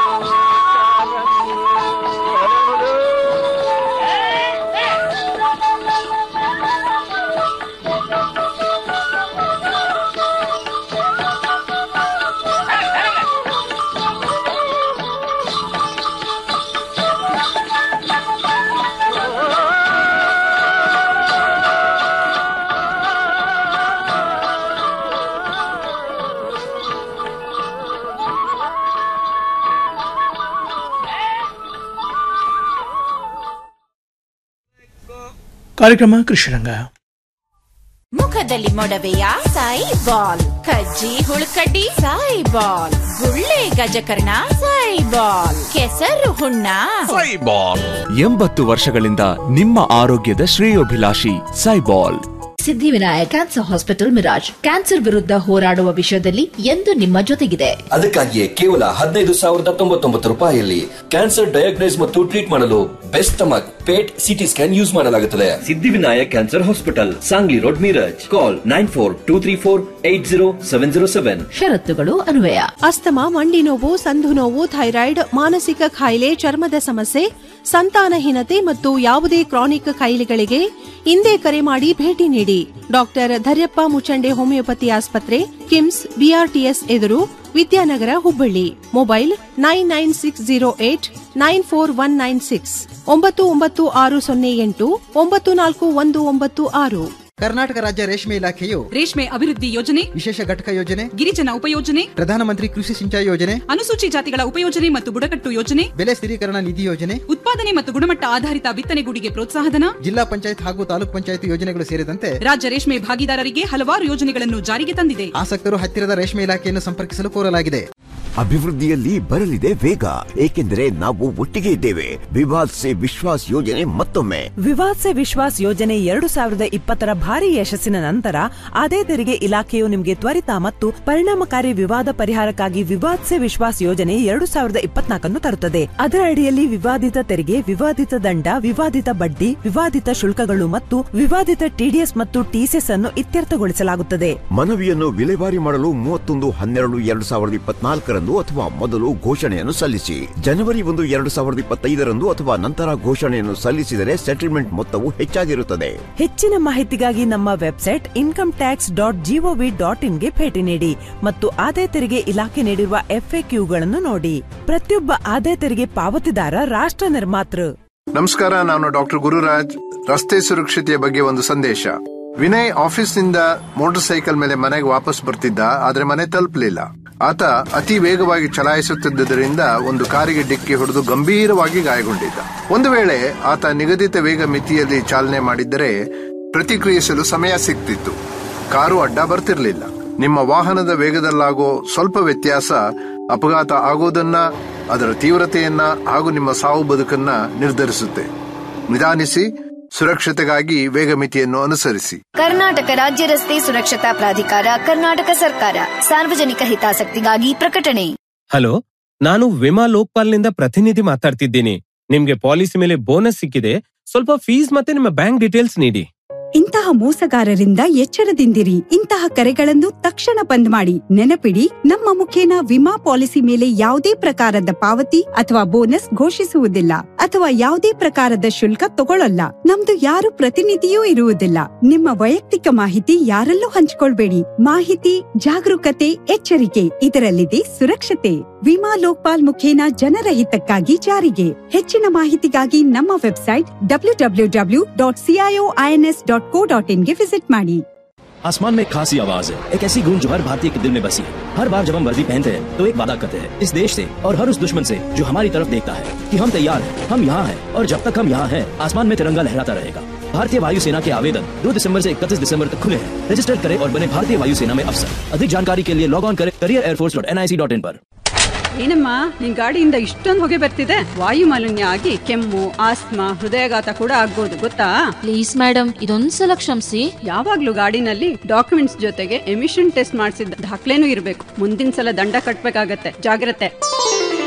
ಕಾರ್ಯಕ್ರಮ ಕೃಷಿರಂಗ ಮುಖದಲ್ಲಿ ಮೊಡವೆಯ ಸಾಯಿ ಬಾಲ್ ಕಜ್ಜಿ ಹುಳುಕಡ್ಡಿ ಸಾಯಿ ಬಾಲ್ ಗುಳ್ಳೆ ಗಜಕರ್ಣ ಸಾಯಿ ಬಾಲ್ ಕೆಸರು ಹುಣ್ಣ ಎಂಬತ್ತು ವರ್ಷಗಳಿಂದ ನಿಮ್ಮ ಆರೋಗ್ಯದ ಶ್ರೇಯೋಭಿಲಾಷಿ Saibal Siddhivinayak cancer hospital Miraj cancer ವಿರುದ್ಧ ಹೋರಾಡುವ ವಿಷಯದಲ್ಲಿ ಎಂದು ನಿಮ್ಮ ಜೊತೆಗಿದೆ ಅದಕ್ಕಾಗಿಯೇ ಕೇವಲ ಹದಿನೈದು ಸಾವಿರದ ತೊಂಬತ್ತೊಂಬತ್ತು ರೂಪಾಯಿಯಲ್ಲಿ ಕ್ಯಾನ್ಸರ್ ಡಯಾಗ್ನೈಸ್ ಮತ್ತು ಟ್ರೀಟ್ ಮಾಡಲು best stomach PET CT scan use ಮಾಡಲಾಗುತ್ತದೆ Siddhivinayak cancer hospital Sangli road Miraj call nine four two three four eight zero seven zero seven ಷರತ್ತುಗಳು ಅನ್ವಯ ಅಸ್ತಮ ಮಂಡಿ ನೋವು ಸಂಧು ನೋವು ಥೈರಾಯ್ಡ್ ಮಾನಸಿಕ ಕಾಯಿಲೆ ಚರ್ಮದ ಸಮಸ್ಯೆ ಸಂತಾನಹೀನತೆ ಮತ್ತು ಯಾವುದೇ ಕ್ರಾನಿಕ್ ಕಾಯಿಲೆಗಳಿಗೆ ಇಂದೇ ಕರೆ ಮಾಡಿ ಭೇಟಿ ನೀಡಿ ಡಾಕ್ಟರ್ ಧರ್ಯಪ್ಪ ಮುಚಂಡೆ ಹೋಮಿಯೋಪತಿ ಆಸ್ಪತ್ರೆ ಕಿಮ್ಸ್ ಬಿಆರ್ಟಿಎಸ್ ಎದುರು Vidyanagar Hubballi mobile nine nine six zero eight nine four one nine six ಒಂಬತ್ತು ಒಂಬತ್ತು ಆರು ಸೊನ್ನೆ ಎಂಟು ಒಂಬತ್ತು ನಾಲ್ಕು ಒಂದು ಒಂಬತ್ತು ಆರು ಕರ್ನಾಟಕ ರಾಜ್ಯ ರೇಷ್ಮೆ ಇಲಾಖೆಯು ರೇಷ್ಮೆ ಅಭಿವೃದ್ಧಿ ಯೋಜನೆ ವಿಶೇಷ ಘಟಕ ಯೋಜನೆ ಗಿರಿಜನ ಉಪಯೋಜನೆ ಪ್ರಧಾನಮಂತ್ರಿ ಕೃಷಿ ಸಿಂಚಾಯಿ ಯೋಜನೆ ಅನುಸೂಚಿ ಜಾತಿಗಳ ಉಪಯೋಜನೆ ಮತ್ತು ಬುಡಕಟ್ಟು ಯೋಜನೆ ಬೆಲೆ ಸ್ಥಿರೀಕರಣ ನಿಧಿ ಯೋಜನೆ ಉತ್ಪಾದನೆ ಮತ್ತು ಗುಣಮಟ್ಟ ಆಧಾರಿತ ಬಿತ್ತನೆಗೂಡಿಗೆ ಪ್ರೋತ್ಸಾಹಧನ ಜಿಲ್ಲಾ ಪಂಚಾಯತ್ ಹಾಗೂ ತಾಲೂಕ್ ಪಂಚಾಯತ್ ಯೋಜನೆಗಳು ಸೇರಿದಂತೆ ರಾಜ್ಯ ರೇಷ್ಮೆ ಭಾಗಿದಾರರಿಗೆ ಹಲವಾರು ಯೋಜನೆಗಳನ್ನು ಜಾರಿಗೆ ತಂದಿದೆ ಆಸಕ್ತರು ಹತ್ತಿರದ ರೇಷ್ಮೆ ಇಲಾಖೆಯನ್ನು ಸಂಪರ್ಕಿಸಲು ಕೋರಲಾಗಿದೆ ಅಭಿವೃದ್ಧಿಯಲ್ಲಿ ಬರಲಿದೆ ವೇಗ ಏಕೆಂದರೆ ನಾವು ಒಟ್ಟಿಗೆ ಇದ್ದೇವೆ ವಿವಾದ್ ಸೆ ವಿಶ್ವಾಸ್ ಯೋಜನೆ ಮತ್ತೊಮ್ಮೆ ವಿವಾದ್ ಸೆ ವಿಶ್ವಾಸ್ ಯೋಜನೆ ಎರಡು ಸಾವಿರದ ಇಪ್ಪತ್ತರ ಭಾರಿ ಯಶಸ್ಸಿನ ನಂತರ ಅದೇ ತೆರಿಗೆ ಇಲಾಖೆಯು ನಿಮಗೆ ತ್ವರಿತ ಮತ್ತು ಪರಿಣಾಮಕಾರಿ ವಿವಾದ ಪರಿಹಾರಕ್ಕಾಗಿ ವಿವಾದ್ ಸೆ ವಿಶ್ವಾಸ್ ಯೋಜನೆ ಎರಡು ಸಾವಿರದ ಇಪ್ಪತ್ನಾಲ್ಕನ್ನು ತರುತ್ತದೆ ಅದರ ಅಡಿಯಲ್ಲಿ ವಿವಾದಿತ ತೆರಿಗೆ ವಿವಾದಿತ ದಂಡ ವಿವಾದಿತ ಬಡ್ಡಿ ವಿವಾದಿತ ಶುಲ್ಕಗಳು ಮತ್ತು ವಿವಾದಿತ ಟಿಡಿಎಸ್ ಮತ್ತು ಟಿಸಿಎಸ್ ಅನ್ನು ಇತ್ಯರ್ಥಗೊಳಿಸಲಾಗುತ್ತದೆ ಮನವಿಯನ್ನು ವಿಲೇವಾರಿ ಮಾಡಲು ಮೂವತ್ತೊಂದು ಹನ್ನೆರಡು ಎರಡು ಸಾವಿರದ ಇಪ್ಪತ್ನಾಲ್ಕರಂದು ಅಥವಾ ಮೊದಲು ಘೋಷಣೆಯನ್ನು ಸಲ್ಲಿಸಿ ಜನವರಿ ಒಂದು ಎರಡು ಸಾವಿರದ ಇಪ್ಪತ್ತೈದರಂದು ಅಥವಾ ನಂತರ ಘೋಷಣೆಯನ್ನು ಸಲ್ಲಿಸಿದರೆ ಸೆಟಲ್ಮೆಂಟ್ ಮೊತ್ತವು ಹೆಚ್ಚಾಗಿರುತ್ತದೆ ಹೆಚ್ಚಿನ ಮಾಹಿತಿಗಾಗಿ ನಮ್ಮ website income tax dot gov dot ಇನ್ಗೆ ಭೇಟಿ ನೀಡಿ ಮತ್ತು ಆದಾಯ ತೆರಿಗೆ ಇಲಾಖೆ ನೀಡಿರುವ ಎಫ್ಎಕ್ಯೂಗಳನ್ನು ನೋಡಿ ಪ್ರತಿಯೊಬ್ಬ ಆದಾಯ ತೆರಿಗೆ ಪಾವತಿದಾರ ರಾಷ್ಟ್ರ ನಿರ್ಮಾತೃ ನಮಸ್ಕಾರ ನಾನು ಡಾಕ್ಟರ್ ಗುರುರಾಜ್ ರಸ್ತೆ ಸುರಕ್ಷತೆಯ ಬಗ್ಗೆ ಒಂದು ಸಂದೇಶ ವಿನಯ್ ಆಫೀಸ್ನಿಂದ ಮೋಟಾರ್ ಸೈಕಲ್ ಮೇಲೆ ಮನೆಗೆ ವಾಪಸ್ ಬರ್ತಿದ್ದ ಆದ್ರೆ ಮನೆ ತಲುಪಲಿಲ್ಲ ಆತ ಅತಿ ವೇಗವಾಗಿ ಚಲಾಯಿಸುತ್ತಿದ್ದರಿಂದ ಒಂದು ಕಾರಿಗೆ ಡಿಕ್ಕಿ ಹೊಡೆದು ಗಂಭೀರವಾಗಿ ಗಾಯಗೊಂಡಿದ್ದ ಒಂದು ವೇಳೆ ಆತ ನಿಗದಿತ ವೇಗ ಮಿತಿಯಲ್ಲಿ ಚಾಲನೆ ಮಾಡಿದ್ದರೆ ಪ್ರತಿಕ್ರಿಯಿಸಲು ಸಮಯ ಸಿಗ್ತಿತ್ತು ಕಾರು ಅಡ್ಡ ಬರ್ತಿರ್ಲಿಲ್ಲ ನಿಮ್ಮ ವಾಹನದ ವೇಗದಲ್ಲಾಗೋ ಸ್ವಲ್ಪ ವ್ಯತ್ಯಾಸ ಅಪಘಾತ ಆಗೋದನ್ನ ಅದರ ತೀವ್ರತೆಯನ್ನ ಹಾಗೂ ನಿಮ್ಮ ಸಾವು ಬದುಕನ್ನ ನಿರ್ಧರಿಸುತ್ತೆ ನಿಧಾನಿಸಿ ಸುರಕ್ಷತೆಗಾಗಿ ವೇಗ ಮಿತಿಯನ್ನು ಅನುಸರಿಸಿ ಕರ್ನಾಟಕ ರಾಜ್ಯ ರಸ್ತೆ ಸುರಕ್ಷತಾ ಪ್ರಾಧಿಕಾರ ಕರ್ನಾಟಕ ಸರ್ಕಾರ ಸಾರ್ವಜನಿಕ ಹಿತಾಸಕ್ತಿಗಾಗಿ ಪ್ರಕಟಣೆ ಹಲೋ ನಾನು ವಿಮಾ ಲೋಕ್ಪಾಲ್ನಿಂದ ಪ್ರತಿನಿಧಿ ಮಾತಾಡ್ತಿದ್ದೀನಿ ನಿಮ್ಗೆ ಪಾಲಿಸಿ ಮೇಲೆ ಬೋನಸ್ ಸಿಕ್ಕಿದೆ ಸ್ವಲ್ಪ ಫೀಸ್ ಮತ್ತೆ ನಿಮ್ಮ ಬ್ಯಾಂಕ್ ಡೀಟೇಲ್ಸ್ ನೀಡಿ ಇಂತಹ ಮೋಸಗಾರರಿಂದ ಎಚ್ಚರದಿಂದಿರಿ ಇಂತಹ ಕರೆಗಳನ್ನು ತಕ್ಷಣ ಬಂದ್ ಮಾಡಿ ನೆನಪಿಡಿ ನಮ್ಮ ಮುಖೇನ ವಿಮಾ ಪಾಲಿಸಿ ಮೇಲೆ ಯಾವುದೇ ಪ್ರಕಾರದ ಪಾವತಿ ಅಥವಾ ಬೋನಸ್ ಘೋಷಿಸುವುದಿಲ್ಲ ಅಥವಾ ಯಾವುದೇ ಪ್ರಕಾರದ ಶುಲ್ಕ ತಗೊಳ್ಳಲ್ಲ ನಮ್ದು ಯಾರು ಪ್ರತಿನಿಧಿಯೂ ಇರುವುದಿಲ್ಲ ನಿಮ್ಮ ವೈಯಕ್ತಿಕ ಮಾಹಿತಿ ಯಾರಲ್ಲೂ ಹಂಚಿಕೊಳ್ಬೇಡಿ ಮಾಹಿತಿ ಜಾಗರೂಕತೆ ಎಚ್ಚರಿಕೆ ಇದರಲ್ಲಿದೆ ಸುರಕ್ಷತೆ ವಿಮಾ ಲೋಕ್ಪಾಲ್ ಮುಖೇನ ಜನರ ಹಿತಕ್ಕಾಗಿ ಜಾರಿಗೆ ಹೆಚ್ಚಿನ ಮಾಹಿತಿಗಾಗಿ ನಮ್ಮ website W W W dot CIO INS dot co dot ಇನ್ಗೆ ವಿಸಿಟ್ ಮಾಡಿ आसमान में एक खासी आवाज है एक ऐसी गूंज जो हर भारतीय के दिल में बसी है हर बार जब हम वर्दी पहनते हैं तो एक वादा करते हैं इस देश से और हर उस दुश्मन से जो हमारी तरफ देखता है कि हम तैयार हैं हम यहाँ हैं और जब तक हम यहाँ हैं आसमान में तिरंगा लहराता रहेगा भारतीय वायुसेना के आवेदन 2 दिसंबर से 31 दिसंबर तक खुले हैं रजिस्टर करें और बने भारतीय वायुसेना में अफसर अधिक जानकारी के लिए लॉग ऑन करें career air force dot N I C dot in पर ಏನಮ್ಮ ನಿನ್ ಗಾಡಿಯಿಂದ ಇಷ್ಟೊಂದು ಹೊಗೆ ಬರ್ತಿದೆ ವಾಯು ಮಾಲಿನ್ಯ ಆಗಿ ಕೆಮ್ಮು ಆಸ್ತಮಾ ಹೃದಯಾಘಾತ ಕೂಡ ಆಗ್ಬೋದು ಗೊತ್ತಾ ಪ್ಲೀಸ್ ಮೇಡಮ್ ಇದೊಂದ್ಸಲ ಕ್ಷಮಿಸಿ ಯಾವಾಗ್ಲೂ ಗಾಡಿನಲ್ಲಿ ಡಾಕ್ಯುಮೆಂಟ್ಸ್ ಜೊತೆಗೆ ಎಮಿಷನ್ ಟೆಸ್ಟ್ ಮಾಡಿಸಿದ ದಾಖಲೆನೂ ಇರಬೇಕು ಮುಂದಿನ ಸಲ ದಂಡ ಕಟ್ಬೇಕಾಗತ್ತೆ ಜಾಗ್ರತೆ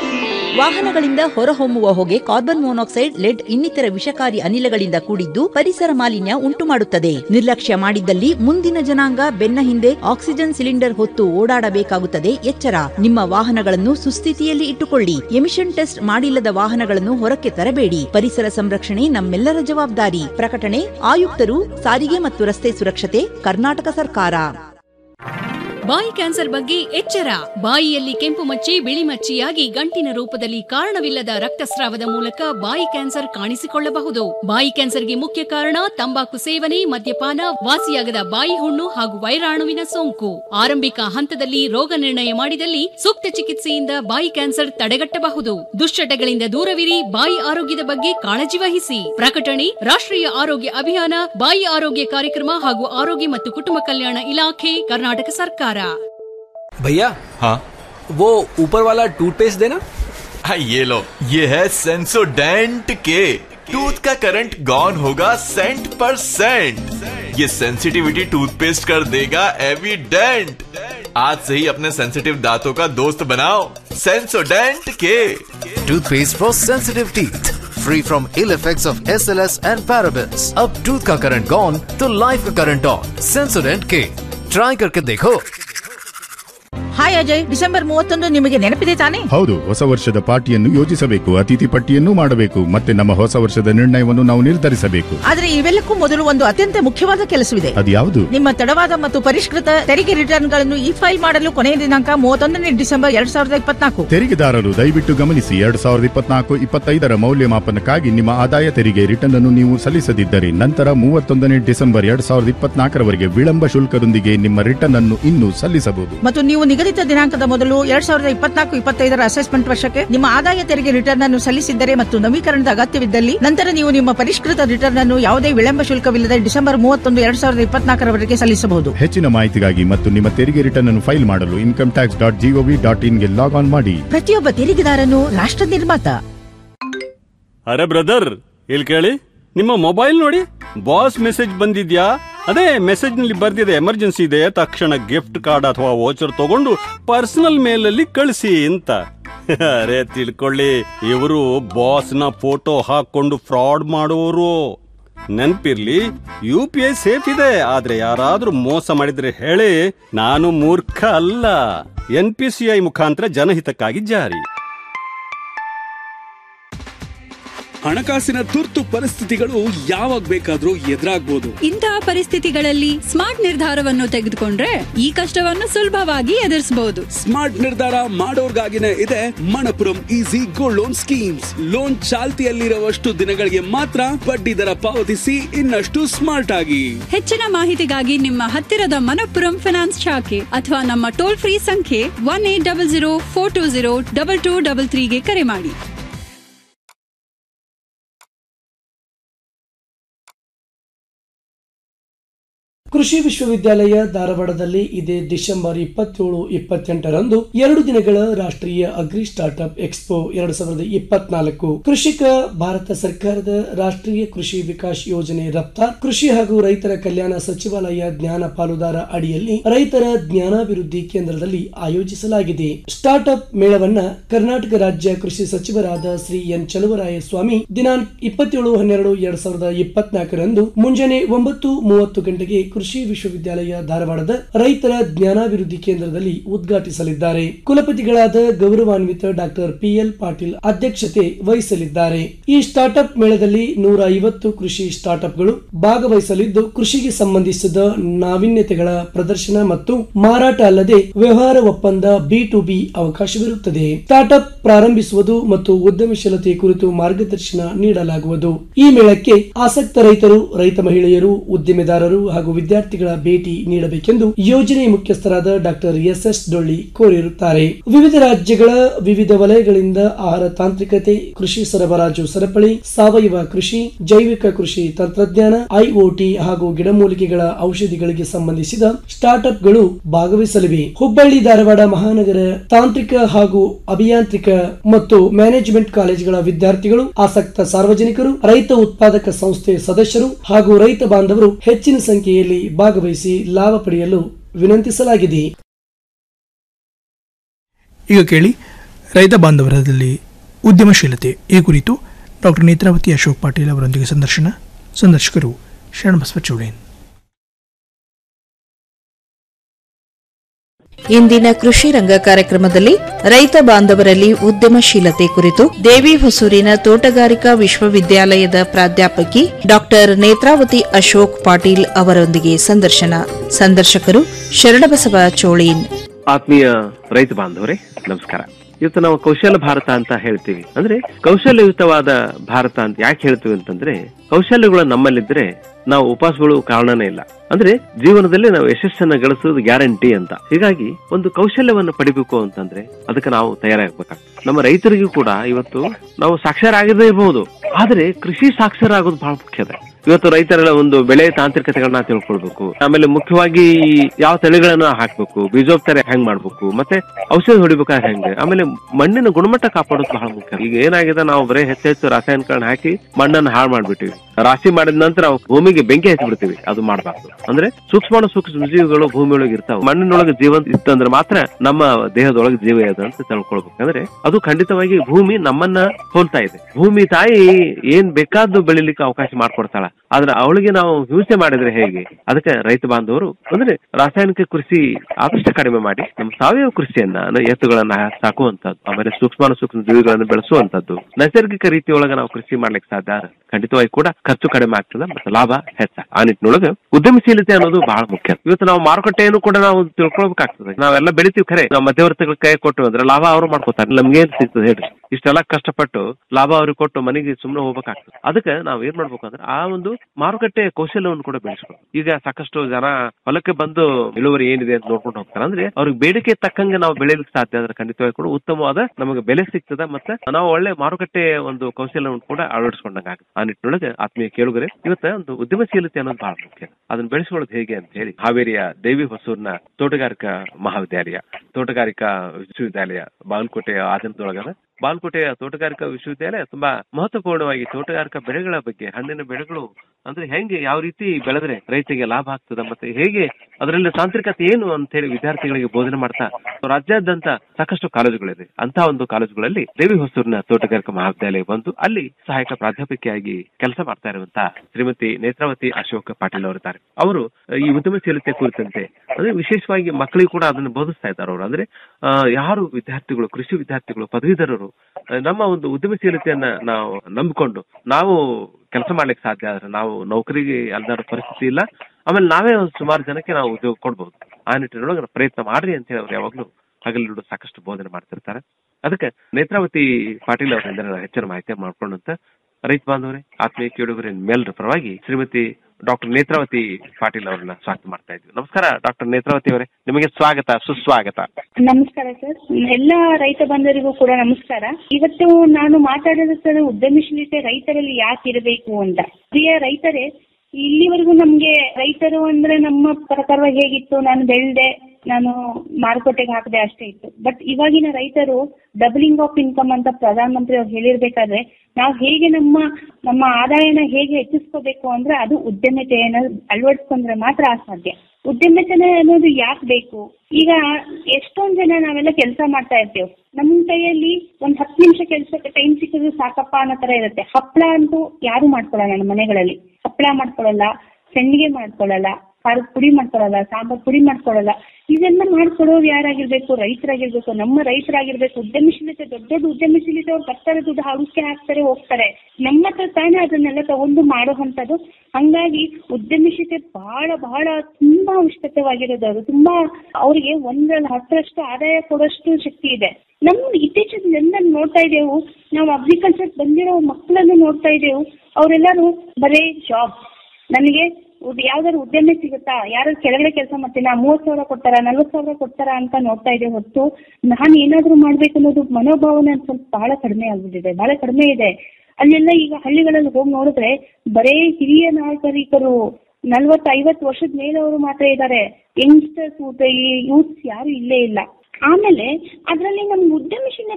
ವಾಹನಗಳಿಂದ ಹೊರಹೊಮ್ಮುವ ಹೊಗೆ ಕಾರ್ಬನ್ ಮೊನಾಕ್ಸೈಡ್ ಲೆಡ್ ಇನ್ನಿತರ ವಿಷಕಾರಿ ಅನಿಲಗಳಿಂದ ಕೂಡಿದ್ದು ಪರಿಸರ ಮಾಲಿನ್ಯ ಉಂಟುಮಾಡುತ್ತದೆ ನಿರ್ಲಕ್ಷ್ಯ ಮಾಡಿದ್ದಲ್ಲಿ ಮುಂದಿನ ಜನಾಂಗ ಬೆನ್ನ ಹಿಂದೆ ಆಕ್ಸಿಜನ್ ಸಿಲಿಂಡರ್ ಹೊತ್ತು ಓಡಾಡಬೇಕಾಗುತ್ತದೆ ಎಚ್ಚರ ನಿಮ್ಮ ವಾಹನಗಳನ್ನು ಸುಸ್ಥಿತಿಯಲ್ಲಿ ಇಟ್ಟುಕೊಳ್ಳಿ ಎಮಿಷನ್ ಟೆಸ್ಟ್ ಮಾಡಿಲ್ಲದ ವಾಹನಗಳನ್ನು ಹೊರಕ್ಕೆ ತರಬೇಡಿ ಪರಿಸರ ಸಂರಕ್ಷಣೆ ನಮ್ಮೆಲ್ಲರ ಜವಾಬ್ದಾರಿ ಪ್ರಕಟಣೆ ಆಯುಕ್ತರು ಸಾರಿಗೆ ಮತ್ತು ರಸ್ತೆ ಸುರಕ್ಷತೆ ಕರ್ನಾಟಕ ಸರ್ಕಾರ ಬಾಯಿ ಕ್ಯಾನ್ಸರ್ ಬಗ್ಗೆ ಎಚ್ಚರ ಬಾಯಿಯಲ್ಲಿ ಕೆಂಪು ಮಚ್ಚೆ ಬಿಳಿ ಮಚ್ಚೆಯಾಗಿ ಗಂಟಿನ ರೂಪದಲ್ಲಿ ಕಾರಣವಿಲ್ಲದ ರಕ್ತಸ್ರಾವದ ಮೂಲಕ ಬಾಯಿ ಕ್ಯಾನ್ಸರ್ ಕಾಣಿಸಿಕೊಳ್ಳಬಹುದು ಬಾಯಿ ಕ್ಯಾನ್ಸರ್ಗೆ ಮುಖ್ಯ ಕಾರಣ ತಂಬಾಕು ಸೇವನೆ ಮದ್ಯಪಾನ ವಾಸಿಯಾಗದ ಬಾಯಿ ಹುಣ್ಣು ಹಾಗೂ ವೈರಾಣುವಿನ ಸೋಂಕು ಆರಂಭಿಕ ಹಂತದಲ್ಲಿ ರೋಗ ನಿರ್ಣಯ ಮಾಡಿದಲ್ಲಿ ಸೂಕ್ತ ಚಿಕಿತ್ಸೆಯಿಂದ ಬಾಯಿ ಕ್ಯಾನ್ಸರ್ ತಡೆಗಟ್ಟಬಹುದು ದುಶ್ಚಟಗಳಿಂದ ದೂರವಿರಿ ಬಾಯಿ ಆರೋಗ್ಯದ ಬಗ್ಗೆ ಕಾಳಜಿ ವಹಿಸಿ ಪ್ರಕಟಣೆ ರಾಷ್ಟ್ರೀಯ ಆರೋಗ್ಯ ಅಭಿಯಾನ ಬಾಯಿ ಆರೋಗ್ಯ ಕಾರ್ಯಕ್ರಮ ಹಾಗೂ ಆರೋಗ್ಯ ಮತ್ತು ಕುಟುಂಬ ಕಲ್ಯಾಣ ಇಲಾಖೆ ಕರ್ನಾಟಕ ಸರ್ಕಾರ भैया हाँ वो ऊपर वाला टूथपेस्ट देना हाँ ये लो ये है सेंसोडेंट के टूथ का करंट गॉन होगा सेंट परसेंट ये सेंसिटिविटी टूथपेस्ट कर देगा एविडेंट आज से ही अपने सेंसिटिव दांतों का दोस्त बनाओ सेंसोडेंट के Toothpaste for sensitive teeth. Free from ill effects of SLS and parabens. अब tooth का करंट गॉन तो लाइफ का current on Sensodent K. Try करके देखो ಹಾಯ್ ಅಜಯ್ ಡಿಸೆಂಬರ್ ಮೂವತ್ತೊಂದು ನಿಮಗೆ ನೆನಪಿದೆ ತಾನೇ ಹೌದು ಹೊಸ ವರ್ಷದ ಪಾರ್ಟಿಯನ್ನು ಯೋಜಿಸಬೇಕು ಅತಿಥಿ ಪಟ್ಟಿಯನ್ನು ಮಾಡಬೇಕು ಮತ್ತೆ ನಮ್ಮ ಹೊಸ ವರ್ಷದ ನಿರ್ಣಯವನ್ನು ನಾವು ನಿರ್ಧರಿಸಬೇಕು ಆದ್ರೆ ಇವೆಲ್ಲಕ್ಕೂ ಮೊದಲು ಒಂದು ಅತ್ಯಂತ ಮುಖ್ಯವಾದ ಕೆಲಸವಿದೆ ಅದ್ಯಾವುದು ನಿಮ್ಮ ತಡವಾದ ಮತ್ತು ಪರಿಷ್ಕೃತ ತೆರಿಗೆ ರಿಟರ್ನ್ಗಳನ್ನು ಇ ಫೈಲ್ ಮಾಡಲು ಕೊನೆಯ ದಿನಾಂಕ ಮೂವತ್ತೊಂದನೇ ಡಿಸೆಂಬರ್ ಎರಡ್ ಸಾವಿರದ ಇಪ್ಪತ್ನಾಲ್ಕು ತೆರಿಗೆದಾರರು ದಯವಿಟ್ಟು ಗಮನಿಸಿ ಎರಡ್ ಸಾವಿರದ ಇಪ್ಪತ್ನಾಲ್ಕು ಇಪ್ಪತ್ತೈದರ ಮೌಲ್ಯಮಾಪನಕ್ಕಾಗಿ ನಿಮ್ಮ ಆದಾಯ ತೆರಿಗೆ ರಿಟರ್ನ್ ಅನ್ನು ನೀವು ಸಲ್ಲಿಸದಿದ್ದರೆ ನಂತರ ಮೂವತ್ತೊಂದನೇ ಡಿಸೆಂಬರ್ ಎರಡ್ ಸಾವಿರದ ಇಪ್ಪತ್ನಾಲ್ಕರವರೆಗೆ ವಿಳಂಬ ಶುಲ್ಕದೊಂದಿಗೆ ನಿಮ್ಮ ರಿಟರ್ನ್ ಅನ್ನು ಇನ್ನೂ ಸಲ್ಲಿಸಬಹುದು ಮತ್ತು ನೀವು ನಿಗದಿತ ದಿನಾಂಕದ ಮೊದಲು ಎರಡ್ ಸಾವಿರದ ಇಪ್ಪತ್ನಾಲ್ಕು ಇಪ್ಪತ್ತೈದರ ಅಸೆಸ್ಮೆಂಟ್ ವರ್ಷಕ್ಕೆ ನಿಮ್ಮ ಆದಾಯ ತೆರಿಗೆ ರಿಟರ್ನ್ ಅನ್ನು ಸಲ್ಲಿಸಿದ್ದರೆ ಮತ್ತು ನವೀಕರಣದ ಅಗತ್ಯವಿದ್ದಲ್ಲಿ ನಂತರ ನೀವು ನಿಮ್ಮ ಪರಿಷ್ಕೃತ ರಿಟರ್ನ್ ಅನ್ನು ಯಾವುದೇ ವಿಳಂಬ ಶುಲ್ಕವಿಲ್ಲದೆ ಡಿಸೆಂಬರ್ ಮೂವತ್ತೊಂದು ಎರಡ್ ಸಾವಿರದ ಇಪ್ಪತ್ನಾಲ್ಕರವರೆಗೆ ಸಲ್ಲಿಸಬಹುದು ಹೆಚ್ಚಿನ ಮಾಹಿತಿಗಾಗಿ ಮತ್ತು ನಿಮ್ಮ ತೆರಿಗೆ ರಿಟರ್ನ್ ಅನ್ನು ಫೈಲ್ ಮಾಡಲು income tax dot gov dot ಇನ್ಗೆ ಲಾಗ್ ಆನ್ ಮಾಡಿ ಪ್ರತಿಯೊಬ್ಬ ತೆರಿಗೆದಾರನು ರಾಷ್ಟ್ರ ನಿರ್ಮಾತ ಅರೆ ಬ್ರದರ್ ಇಲ್ಲಿ ಕೇಳಿ ನಿಮ್ಮ ಮೊಬೈಲ್ ನೋಡಿ ಬಾಸ್ ಮೆಸೇಜ್ ಬಂದಿದ್ಯಾ ಅದೇ ಮೆಸೇಜ್ ನಲ್ಲಿ ಬರ್ದಿದೆ ಎಮರ್ಜೆನ್ಸಿ ಇದೆ ತಕ್ಷಣ ಗಿಫ್ಟ್ ಕಾರ್ಡ್ ಅಥವಾ ವೋಚರ್ ತಗೊಂಡು ಪರ್ಸನಲ್ ಮೇಲಲ್ಲಿ ಕಳಿಸಿ ಅಂತ ಅರೆ ತಿಳ್ಕೊಳ್ಳಿ ಇವರು ಬಾಸ್ ನ ಫೋಟೋ ಹಾಕೊಂಡು ಫ್ರಾಡ್ ಮಾಡುವವರು ನೆನ್ಪಿರ್ಲಿ ಯು ಪಿ ಐ ಸೇಫ್ ಇದೆ ಆದ್ರೆ ಯಾರಾದ್ರೂ ಮೋಸ ಮಾಡಿದ್ರೆ ಹೇಳಿ ನಾನು ಮೂರ್ಖ ಅಲ್ಲ ಎನ್ ಪಿ ಸಿ ಐ ಮುಖಾಂತರ ಜನಹಿತಕ್ಕಾಗಿ ಜಾರಿ ಹಣಕಾಸಿನ ತುರ್ತು ಪರಿಸ್ಥಿತಿಗಳು ಯಾವಾಗ ಬೇಕಾದ್ರೂ ಎದುರಾಗ್ಬೋದು ಇಂತಹ ಪರಿಸ್ಥಿತಿಗಳಲ್ಲಿ ಸ್ಮಾರ್ಟ್ ನಿರ್ಧಾರವನ್ನು ತೆಗೆದುಕೊಂಡ್ರೆ ಈ ಕಷ್ಟವನ್ನು ಸುಲಭವಾಗಿ ಎದುರಿಸಬಹುದು ಸ್ಮಾರ್ಟ್ ನಿರ್ಧಾರ ಮಾಡೋರ್ಗಾಗಿನೇ ಇದೆ Manappuram easy gold loan schemes loan ಚಾಲ್ತಿಯಲ್ಲಿರುವಷ್ಟು ದಿನಗಳಿಗೆ ಮಾತ್ರ ಬಡ್ಡಿ ದರ ಪಾವತಿಸಿ ಇನ್ನಷ್ಟು ಸ್ಮಾರ್ಟ್ ಆಗಿ ಹೆಚ್ಚಿನ ಮಾಹಿತಿಗಾಗಿ ನಿಮ್ಮ ಹತ್ತಿರದ ಮನಪ್ಪುರಂ ಫಿನಾನ್ಸ್ ಶಾಖೆ ಅಥವಾ ನಮ್ಮ ಟೋಲ್ ಫ್ರೀ ಸಂಖ್ಯೆ one eight double zero four two zero double two double ತ್ರೀಗೆ ಕರೆ ಮಾಡಿ ಕೃಷಿ ವಿಶ್ವವಿದ್ಯಾಲಯ ಧಾರವಾಡದಲ್ಲಿ ಇದೇ ಡಿಸೆಂಬರ್ ಇಪ್ಪತ್ತೇಳು ಇಪ್ಪತ್ತೆಂಟರಂದು ಎರಡು ದಿನಗಳ ರಾಷ್ಟ್ರೀಯ ಅಗ್ರಿ ಸ್ಟಾರ್ಟ್ಅಪ್ ಎಕ್ಸ್ಪೋ ಎರಡ್ ಸಾವಿರದ ಇಪ್ಪತ್ನಾಲ್ಕು ಕೃಷಿಕ ಭಾರತ ಸರ್ಕಾರದ ರಾಷ್ಟ್ರೀಯ ಕೃಷಿ ವಿಕಾಸ್ ಯೋಜನೆ ರಫ್ತಾರ್ ಕೃಷಿ ಹಾಗೂ ರೈತರ ಕಲ್ಯಾಣ ಸಚಿವಾಲಯ ಜ್ಞಾನ ಪಾಲುದಾರ ಅಡಿಯಲ್ಲಿ ರೈತರ ಜ್ಞಾನಾಭಿವೃದ್ಧಿ ಕೇಂದ್ರದಲ್ಲಿ ಆಯೋಜಿಸಲಾಗಿದೆ ಸ್ಟಾರ್ಟ್ಅಪ್ ಮೇಳವನ್ನ ಕರ್ನಾಟಕ ರಾಜ್ಯ ಕೃಷಿ ಸಚಿವರಾದ ಶ್ರೀ ಎನ್ ಚಲುವರಾಯ ಸ್ವಾಮಿ ದಿನಾಂಕ ಇಪ್ಪತ್ತೇಳು ಹನ್ನೆರಡು ಎರಡ್ ಸಾವಿರದ ಇಪ್ಪತ್ನಾಲ್ಕರಂದು ಮುಂಜಾನೆ ಒಂಬತ್ತು ಮೂವತ್ತು ಗಂಟೆಗೆ ಕೃಷಿ ವಿಶ್ವವಿದ್ಯಾಲಯ ಧಾರವಾಡದ ರೈತರ ಜ್ಞಾನಾಭಿವೃದ್ಧಿ ಕೇಂದ್ರದಲ್ಲಿ ಉದ್ಘಾಟಿಸಲಿದ್ದಾರೆ ಕುಲಪತಿಗಳಾದ ಗೌರವಾನ್ವಿತ ಡಾಕ್ಟರ್ ಪಿಎಲ್ ಪಾಟೀಲ್ ಅಧ್ಯಕ್ಷತೆ ವಹಿಸಲಿದ್ದಾರೆ ಈ ಸ್ಟಾರ್ಟ್ಅಪ್ ಮೇಳದಲ್ಲಿ ನೂರ ಐವತ್ತು ಕೃಷಿ ಸ್ಟಾರ್ಟ್ಅಪ್ಗಳು ಭಾಗವಹಿಸಲಿದ್ದು ಕೃಷಿಗೆ ಸಂಬಂಧಿಸಿದ ನಾವೀನ್ಯತೆಗಳ ಪ್ರದರ್ಶನ ಮತ್ತು ಮಾರಾಟ ಅಲ್ಲದೆ ವ್ಯವಹಾರ ಒಪ್ಪಂದ ಬಿ ಟು ಬಿ ಅವಕಾಶವಿರುತ್ತದೆ ಸ್ಟಾರ್ಟ್ಅಪ್ ಪ್ರಾರಂಭಿಸುವುದು ಮತ್ತು ಉದ್ಯಮಶೀಲತೆ ಕುರಿತು ಮಾರ್ಗದರ್ಶನ ನೀಡಲಾಗುವುದು ಈ ಮೇಳಕ್ಕೆ ಆಸಕ್ತ ರೈತರು ರೈತ ಮಹಿಳೆಯರು ಉದ್ದಿಮೆದಾರರು ಹಾಗೂ ವಿದ್ಯಾರ್ಥಿಗಳ ಭೇಟಿ ನೀಡಬೇಕೆಂದು ಯೋಜನೆ ಮುಖ್ಯಸ್ಥರಾದ ಡಾಕ್ಟರ್ ಎಸ್ ಎಸ್ ಡೊಳ್ಳಿ ಕೋರಿರುತ್ತಾರೆ ವಿವಿಧ ರಾಜ್ಯಗಳ ವಿವಿಧ ವಲಯಗಳಿಂದ ಆಹಾರ ತಾಂತ್ರಿಕತೆ ಕೃಷಿ ಸರಬರಾಜು ಸರಪಳಿ ಸಾವಯವ ಕೃಷಿ ಜೈವಿಕ ಕೃಷಿ ತಂತ್ರಜ್ಞಾನ ಐಒಟಿ ಹಾಗೂ ಗಿಡಮೂಲಿಕೆಗಳ ಔಷಧಿಗಳಿಗೆ ಸಂಬಂಧಿಸಿದ ಸ್ಟಾರ್ಟ್ಅಪ್ಗಳು ಭಾಗವಹಿಸಲಿವೆ ಹುಬ್ಬಳ್ಳಿ ಧಾರವಾಡ ಮಹಾನಗರ ತಾಂತ್ರಿಕ ಹಾಗೂ ಅಭಿಯಾಂತ್ರಿಕ ಮತ್ತು ಮ್ಯಾನೇಜ್ಮೆಂಟ್ ಕಾಲೇಜುಗಳ ವಿದ್ಯಾರ್ಥಿಗಳು ಆಸಕ್ತ ಸಾರ್ವಜನಿಕರು ರೈತ ಉತ್ಪಾದಕ ಸಂಸ್ಥೆ ಸದಸ್ಯರು ಹಾಗೂ ರೈತ ಬಾಂಧವರು ಹೆಚ್ಚಿನ ಸಂಖ್ಯೆಯಲ್ಲಿ ಭಾಗವಹಿಸಿ ಲಾಭ ಪಡೆಯಲು ವಿನಂತಿಸಲಾಗಿದೆ ಈಗ ಕೇಳಿ ರೈತ ಬಾಂಧವರಲ್ಲಿ ಉದ್ಯಮಶೀಲತೆ ಈ ಕುರಿತು ಡಾಕ್ಟರ್ ನೇತ್ರಾವತಿ ಅಶೋಕ್ ಪಾಟೀಲ್ ಅವರೊಂದಿಗೆ ಸಂದರ್ಶನ ಸಂದರ್ಶಕರು ಶರಣಬಸವ ಚೌಡೇನ್ ಇಂದಿನ ಕೃಷಿ ರಂಗ ಕಾರ್ಯಕ್ರಮದಲ್ಲಿ ರೈತ ಬಾಂಧವರಲ್ಲಿ ಉದ್ಯಮಶೀಲತೆ ಕುರಿತು ದೇವಿ ಹೊಸೂರಿನ ತೋಟಗಾರಿಕಾ ವಿಶ್ವವಿದ್ಯಾಲಯದ ಪ್ರಾಧ್ಯಾಪಕಿ ಡಾಕ್ಟರ್ ನೇತ್ರಾವತಿ ಅಶೋಕ್ ಪಾಟೀಲ್ ಅವರೊಂದಿಗೆ ಸಂದರ್ಶನ ಸಂದರ್ಶಕರು ಶರಣಬಸವ ಚೋಳೀನ್ ಆತ್ಮೀಯ ರೈತ ಬಾಂಧವರೇ ನಮಸ್ಕಾರ ಇವತ್ತು ನಾವು ಕೌಶಲ ಭಾರತ ಅಂತ ಹೇಳ್ತೀವಿ ಅಂದ್ರೆ ಕೌಶಲ್ಯಯುತವಾದ ಭಾರತ ಅಂತ ಯಾಕೆ ಹೇಳ್ತೀವಿ ಅಂತಂದ್ರೆ ಕೌಶಲ್ಯಗಳು ನಮ್ಮಲ್ಲಿದ್ರೆ ನಾವು ಉಪವಾಸಗಳು ಕಾರಣನೇ ಇಲ್ಲ ಅಂದ್ರೆ ಜೀವನದಲ್ಲಿ ನಾವು ಯಶಸ್ಸನ್ನ ಗಳಿಸೋದು ಗ್ಯಾರಂಟಿ ಅಂತ ಹೀಗಾಗಿ ಒಂದು ಕೌಶಲ್ಯವನ್ನು ಪಡಿಬೇಕು ಅಂತಂದ್ರೆ ಅದಕ್ಕೆ ನಾವು ತಯಾರಾಗಬೇಕಾಗ್ತದೆ ನಮ್ಮ ರೈತರಿಗೂ ಕೂಡ ಇವತ್ತು ನಾವು ಸಾಕ್ಷರ ಆಗದೇ ಇರಬಹುದು ಆದ್ರೆ ಕೃಷಿ ಸಾಕ್ಷರ ಆಗೋದು ಬಹಳ ಮುಖ್ಯ ಇದೆ ಇವತ್ತು ರೈತರೆಲ್ಲ ಒಂದು ಬೆಳೆ ತಾಂತ್ರಿಕತೆಗಳನ್ನ ತಿಳ್ಕೊಳ್ಬೇಕು ಆಮೇಲೆ ಮುಖ್ಯವಾಗಿ ಯಾವ ತಳಿಗಳನ್ನ ಹಾಕ್ಬೇಕು ಬೀಜೋಪಚಾರ ಹೆಂಗ್ ಮಾಡ್ಬೇಕು ಮತ್ತೆ ಔಷಧ ಹೊಡಿಬೇಕಾದ್ರೆ ಹೆಂಗೆ ಆಮೇಲೆ ಮಣ್ಣಿನ ಗುಣಮಟ್ಟ ಕಾಪಾಡೋದು ಬಹಳ ಮುಖ್ಯ ಈಗ ಏನಾಗಿದೆ ನಾವು ಬರೀ ಹೆಚ್ಚು ಹೆಚ್ಚು ರಾಸಾಯನಿಕಗಳನ್ನ ಹಾಕಿ ಮಣ್ಣನ್ನು ಹಾಳು ಮಾಡ್ಬಿಟ್ಟಿವಿ ರಾಶಿ ಮಾಡಿದ ನಂತರ ಅವು ಭೂಮಿಗೆ ಬೆಂಕಿ ಹಚ್ಚಿಬಿಡ್ತೀವಿ ಅದು ಮಾಡಬಾರ್ದು ಅಂದ್ರೆ ಸೂಕ್ಷ್ಮ ಸೂಕ್ಷ್ಮ ಜೀವಿಗಳು ಭೂಮಿಯೊಳಗೆ ಇರ್ತಾವೆ ಮಣ್ಣಿನೊಳಗೆ ಜೀವ ಇತ್ತಂದ್ರೆ ಮಾತ್ರ ನಮ್ಮ ದೇಹದೊಳಗೆ ಜೀವ ಇದೆ ಅಂತ ತಿಳ್ಕೊಳ್ಬೇಕಂದ್ರೆ ಅದು ಖಂಡಿತವಾಗಿ ಭೂಮಿ ನಮ್ಮನ್ನ ಹೋಲ್ತಾ ಇದೆ ಭೂಮಿ ತಾಯಿ ಏನ್ ಬೇಕಾದ್ದು ಬೆಳಿಲಿಕ್ಕೆ ಅವಕಾಶ ಮಾಡ್ಕೊಡ್ತಾಳ ಆದ್ರೆ ಅವಳಿಗೆ ನಾವು ಹಿಂಸೆ ಮಾಡಿದ್ರೆ ಹೇಗೆ ಅದಕ್ಕೆ ರೈತ ಬಾಂಧವರು ಅಂದ್ರೆ ರಾಸಾಯನಿಕ ಕೃಷಿ ಆದಷ್ಟು ಕಡಿಮೆ ಮಾಡಿ ನಮ್ಮ ಸಾವಯವ ಕೃಷಿಯನ್ನ ಅಂದ್ರೆ ಎತ್ತುಗಳನ್ನ ಸಾಕುವಂತದ್ದು ಆಮೇಲೆ ಸೂಕ್ಷ್ಮ ಸೂಕ್ಷ್ಮ ಜೀವಿಗಳನ್ನು ಬೆಳೆಸುವಂತದ್ದು ನೈಸರ್ಗಿಕ ರೀತಿಯೊಳಗೆ ನಾವು ಕೃಷಿ ಮಾಡ್ಲಿಕ್ಕೆ ಸಾಧ್ಯ ಆದ್ರೆ ಖಂಡಿತವಾಗಿ ಕೂಡ ಖರ್ಚು ಕಡಿಮೆ ಆಗ್ತದೆ ಮತ್ತೆ ಲಾಭ ಹೆಚ್ಚ ಆ ನಿಟ್ಟಿನೊಳಗೆ ಉದ್ಯಮಶೀಲತೆ ಅನ್ನೋದು ಬಹಳ ಮುಖ್ಯ ಇವತ್ತು ನಾವು ಮಾರುಕಟ್ಟೆಯನ್ನು ಕೂಡ ನಾವು ತಿಳ್ಕೊಳ್ಬೇಕಾಗ್ತದೆ ನಾವೆಲ್ಲ ಬೆಳಿತೀವಿ ಖರೆ ನಾವು ಮಧ್ಯವರ್ತಿಗಳ ಕೈ ಕೊಟ್ಟು ಅಂದ್ರೆ ಲಾಭ ಅವರು ಮಾಡ್ಕೋತಾರೆ ನಮ್ಗೆ ಏನ್ ಸಿಗ್ತದೆ ಹೇಳಿ ಇಷ್ಟೆಲ್ಲ ಕಷ್ಟಪಟ್ಟು ಲಾಭ ಅವ್ರಿಗೆ ಕೊಟ್ಟು ಮನೆಗೆ ಸುಮ್ಮನೆ ಹೋಗ್ಬೇಕಾಗ್ತದೆ ಅದಕ್ಕೆ ನಾವು ಏನ್ ಮಾಡ್ಬೇಕು ಅಂದ್ರೆ ಆ ಒಂದು ಮಾರುಕಟ್ಟೆ ಕೌಶಲ್ಯವನ್ನು ಕೂಡ ಬೆಳೆಸ್ಬೇಕು ಈಗ ಸಾಕಷ್ಟು ಜನ ಹೊಲಕ್ಕೆ ಬಂದು ಇಳುವರಿ ಏನಿದೆ ಅಂತ ನೋಡ್ಕೊಂಡು ಹೋಗ್ತಾರೆ ಅಂದ್ರೆ ಅವ್ರಿಗೆ ಬೇಡಿಕೆ ತಕ್ಕಂಗೆ ನಾವು ಬೆಳೆಯಲಿಕ್ಕೆ ಸಾಧ್ಯ ಆದ್ರೆ ಖಂಡಿತವಾಗಿ ಕೂಡ ಉತ್ತಮವಾದ ನಮಗೆ ಬೆಲೆ ಸಿಗ್ತದೆ ಮತ್ತೆ ನಾವು ಒಳ್ಳೆ ಮಾರುಕಟ್ಟೆ ಒಂದು ಕೌಶಲ್ಯವನ್ನು ಕೂಡ ಅಳವಡಿಸ್ಕೊಂಡಂಗ ಆಗುತ್ತೆ ಆ ನಿಟ್ಟಿನೊಳಗೆ ಆತ್ಮೀಯ ಕೇಳುಗರೆ ಇವತ್ತ ಒಂದು ಉದ್ಯಮಶೀಲತೆ ಅನ್ನೋದು ಬಹಳ ಮುಖ್ಯ ಅದನ್ನ ಬೆಳೆಸ್ಕೊಳ್ಳೋದು ಹೇಗೆ ಅಂತ ಹೇಳಿ ಹಾವೇರಿಯ ದೇವಿ ಹೊಸೂರ್ನ ತೋಟಗಾರಿಕಾ ಮಹಾವಿದ್ಯಾಲಯ ತೋಟಗಾರಿಕಾ ವಿಶ್ವವಿದ್ಯಾಲಯ ಬಾಗಲಕೋಟೆಯ ಆಧೀನದೊಳಗದ ಬಾಲ್ಕೋಟೆಯ ತೋಟಗಾರಿಕಾ ವಿಶ್ವವಿದ್ಯಾಲಯ ತುಂಬಾ ಮಹತ್ವಪೂರ್ಣವಾಗಿ ತೋಟಗಾರಿಕಾ ಬೆಳೆಗಳ ಬಗ್ಗೆ ಹಣ್ಣಿನ ಬೆಳೆಗಳು ಅಂದ್ರೆ ಹೆಂಗೆ ಯಾವ ರೀತಿ ಬೆಳೆದ್ರೆ ರೈತರಿಗೆ ಲಾಭ ಆಗ್ತದ ಮತ್ತೆ ಹೇಗೆ ಅದರಲ್ಲಿ ತಾಂತ್ರಿಕತೆ ಏನು ಅಂತ ಹೇಳಿ ವಿದ್ಯಾರ್ಥಿಗಳಿಗೆ ಬೋಧನೆ ಮಾಡ್ತಾ ರಾಜ್ಯಾದ್ಯಂತ ಸಾಕಷ್ಟು ಕಾಲೇಜುಗಳಿದೆ ಅಂತ ಒಂದು ಕಾಲೇಜುಗಳಲ್ಲಿ ದೇವಿ ಹೊಸೂರಿನ ತೋಟಗಾರಿಕಾ ಮಹಾವಿದ್ಯಾಲಯ ಬಂದು ಅಲ್ಲಿ ಸಹಾಯಕ ಪ್ರಾಧ್ಯಾಪಕಿಯಾಗಿ ಕೆಲಸ ಮಾಡ್ತಾ ಇರುವಂತ ಶ್ರೀಮತಿ ನೇತ್ರಾವತಿ ಅಶೋಕ್ ಪಾಟೀಲ್ ಅವರಿದ್ದಾರೆ ಅವರು ಈ ಉದ್ಯಮಶೀಲತೆ ಕುರಿತಂತೆ ಅಂದ್ರೆ ವಿಶೇಷವಾಗಿ ಮಕ್ಕಳಿಗೆ ಕೂಡ ಅದನ್ನು ಬೋಧಿಸ್ತಾ ಇದ್ದಾರೆ ಅವರು ಅಂದ್ರೆ ಆ, ಯಾರು ವಿದ್ಯಾರ್ಥಿಗಳು ಕೃಷಿ ವಿದ್ಯಾರ್ಥಿಗಳು ಪದವೀಧರರು ಆ, ನಮ್ಮ ಒಂದು ಉದ್ಯಮಶೀಲತೆಯನ್ನ ನಾವು ನಂಬಿಕೊಂಡು ನಾವು ಕೆಲಸ ಮಾಡ್ಲಿಕ್ಕೆ ಸಾಧ್ಯ ಆದ್ರೆ ನಾವು ನೌಕರಿಗೆ ಅಲ್ದಾಡೋ ಪರಿಸ್ಥಿತಿ ಇಲ್ಲ ಆಮೇಲೆ ನಾವೇ ಒಂದು ಸುಮಾರು ಜನಕ್ಕೆ ನಾವು ಉದ್ಯೋಗ ಕೊಡ್ಬೋದು ಆ ನಿಟ್ಟಿನೊಳಗೆ ಪ್ರಯತ್ನ ಮಾಡ್ರಿ ಅಂತ ಹೇಳಿ ಅವ್ರು ಯಾವಾಗ್ಲೂ ಹಗಲಿರುಳು ಸಾಕಷ್ಟು ಬೋಧನೆ ಮಾಡ್ತಿರ್ತಾರೆ ಅದಕ್ಕೆ ನೇತ್ರಾವತಿ ಪಾಟೀಲ್ ಅವರಿಂದ ಹೆಚ್ಚಿನ ಮಾಹಿತಿ ಮಾಡ್ಕೊಂಡಂತ ರೈತ ಬಾಂಧವರೇ ಆತ್ಮೀಯ ಕೇಳುಗರ ಮೇಲ್ರ ಪರವಾಗಿ ಶ್ರೀಮತಿ ಡಾಕ್ಟರ್ ನೇತ್ರಾವತಿ ಪಾಟೀಲ್ ಅವರನ್ನ ಸ್ವಾಗತ ಮಾಡ್ತಾ ಇದ್ವಿ ನಮಸ್ಕಾರ ಡಾಕ್ಟರ್ ನೇತ್ರಾವತಿ ಅವರೇ ನಿಮಗೆ ಸ್ವಾಗತ ಸುಸ್ವಾಗತ ನಮಸ್ಕಾರ ಸರ್ ಎಲ್ಲ ರೈತ ಬಂಧುರಿಗೂ ಕೂಡ ನಮಸ್ಕಾರ ಇವತ್ತು ನಾನು ಮಾತಾಡೋದು ಸರ್ ಉದ್ಯಮಶೀಲತೆ ರೈತರಲ್ಲಿ ಯಾಕೆ ಇರಬೇಕು ಅಂತ ಪ್ರಿಯ ರೈತರೇ ಇಲ್ಲಿವರೆಗೂ ನಮ್ಗೆ ರೈತರು ಅಂದ್ರೆ ನಮ್ಮ ಪ್ರಕಾರವಾಗಿ ಹೇಗಿತ್ತು ನಾನು ಬೆಳ್ದೆ ನಾನು ಮಾರುಕಟ್ಟೆಗೆ ಹಾಕದೆ ಅಷ್ಟೇ ಇತ್ತು ಬಟ್ ಇವಾಗಿನ ರೈತರು ಡಬಲಿಂಗ್ ಆಫ್ ಇನ್ಕಮ್ ಅಂತ ಪ್ರಧಾನ ಮಂತ್ರಿ ಅವ್ರು ಹೇಳಿರ್ಬೇಕಾದ್ರೆ ನಾವು ಹೇಗೆ ನಮ್ಮ ನಮ್ಮ ಆದಾಯನ ಹೇಗೆ ಹೆಚ್ಚಿಸ್ಕೋಬೇಕು ಅಂದ್ರೆ ಅದು ಉದ್ಯಮತೆಯನ್ನು ಅಳವಡಿಸ್ಕೊಂಡ್ರೆ ಮಾತ್ರ ಸಾಧ್ಯ ಉದ್ಯಮತೆ ಅನ್ನೋದು ಯಾಕೆ ಬೇಕು ಈಗ ಎಷ್ಟೊಂದ್ ಜನ ನಾವೆಲ್ಲ ಕೆಲಸ ಮಾಡ್ತಾ ಇರ್ತೇವೆ ನಮ್ ಕೈಯಲ್ಲಿ ಒಂದ್ ಹತ್ತು ನಿಮಿಷ ಕೆಲಸಕ್ಕೆ ಟೈಮ್ ಸಿಕ್ಕಿದ್ರೆ ಸಾಕಪ್ಪ ಅನ್ನೋ ತರ ಇರುತ್ತೆ ಹಪ್ಪಳ ಅಂತೂ ಯಾರು ಮಾಡ್ಕೊಳಲ್ಲ ನಮ್ಮ ಮನೆಗಳಲ್ಲಿ ಹಪ್ಪಳ ಮಾಡ್ಕೊಳಲ್ಲ ಸಂಡಿಗೆ ಮಾಡ್ಕೊಳಲ್ಲ ಖಾರದ ಪುಡಿ ಮಾಡ್ಕೊಳಲ್ಲ ಸಾಂಬಾರ್ ಪುಡಿ ಮಾಡ್ಕೊಳಲ್ಲ ಇದೆಲ್ಲ ಮಾಡ್ಕೊಡೋರು ಯಾರಾಗಿರ್ಬೇಕು ರೈತರಾಗಿರ್ಬೇಕು ನಮ್ಮ ರೈತರಾಗಿರ್ಬೇಕು ಉದ್ಯಮಶೀಲತೆ ದೊಡ್ಡ ದೊಡ್ಡ ಉದ್ಯಮಶೀಲತೆ ಅವ್ರು ಬರ್ತಾರೆ ದುಡ್ಡು ಹೌಸ್ಗೆ ಹಾಕ್ತಾರೆ ಹೋಗ್ತಾರೆ ನಮ್ಮ ಹತ್ರ ತಾನೇ ಅದನ್ನೆಲ್ಲ ತಗೊಂಡು ಮಾಡುವಂಥದ್ದು ಹಂಗಾಗಿ ಉದ್ಯಮಶೀಲತೆ ಬಹಳ ಬಹಳ ತುಂಬಾ ಅವಶ್ಯಕತೆವಾಗಿರೋದು ಅದು ತುಂಬಾ ಅವರಿಗೆ ಒಂದರಲ್ಲಿ ಹತ್ತರಷ್ಟು ಆದಾಯ ಕೊಡೋಷ್ಟು ಶಕ್ತಿ ಇದೆ ನಮ್ಮ ಇತ್ತೀಚಿನ ಜನರನ್ನು ನೋಡ್ತಾ ಇದ್ದೇವು ನಾವು ಅಗ್ರಿಕಲ್ಚರ್ ಬಂದಿರೋ ಮಕ್ಕಳನ್ನು ನೋಡ್ತಾ ಇದ್ದೇವು ಅವರೆಲ್ಲರೂ ಬರೇ ಜಾಬ್ ನನಗೆ ಉದ್- ಯಾವ್ದಾದ್ರು ಉದ್ಯಮ ಸಿಗುತ್ತಾ ಯಾರು ಕೆಳಗಡೆ ಕೆಲಸ ಮಾಡ್ತೀನ ಮೂವತ್ ಸಾವಿರ ಕೊಡ್ತಾರ ನಲ್ವತ್ ಸಾವಿರ ಕೊಡ್ತಾರ ಅಂತ ನೋಡ್ತಾ ಇದೆ ಹೊತ್ತು ನಾನು ಏನಾದ್ರೂ ಮಾಡ್ಬೇಕು ಅನ್ನೋದು ಮನೋಭಾವನೆ ಒಂದ್ ಸ್ವಲ್ಪ ಬಹಳ ಕಡಿಮೆ ಆಗ್ಬಿಟ್ಟಿದೆ ಬಹಳ ಕಡಿಮೆ ಇದೆ ಅಲ್ಲೆಲ್ಲ ಈಗ ಹಳ್ಳಿಗಳಲ್ಲಿ ಹೋಗಿ ನೋಡಿದ್ರೆ ಬರೇ ಹಿರಿಯ ನಾಗರಿಕರು ನಲ್ವತ್ತು ಐವತ್ತು ವರ್ಷದ ಮೇಲವರು ಮಾತ್ರ ಇದ್ದಾರೆ ಯಂಗ್ಸ್ಟರ್ಸ್ ಯೂತ್ಸ್ ಯಾರು ಇಲ್ಲೇ ಇಲ್ಲ ಆಮೇಲೆ ಅದರಲ್ಲಿ ನಮ್ಗೆ ಉದ್ಯಮಶೀಲತೆಯನ್ನು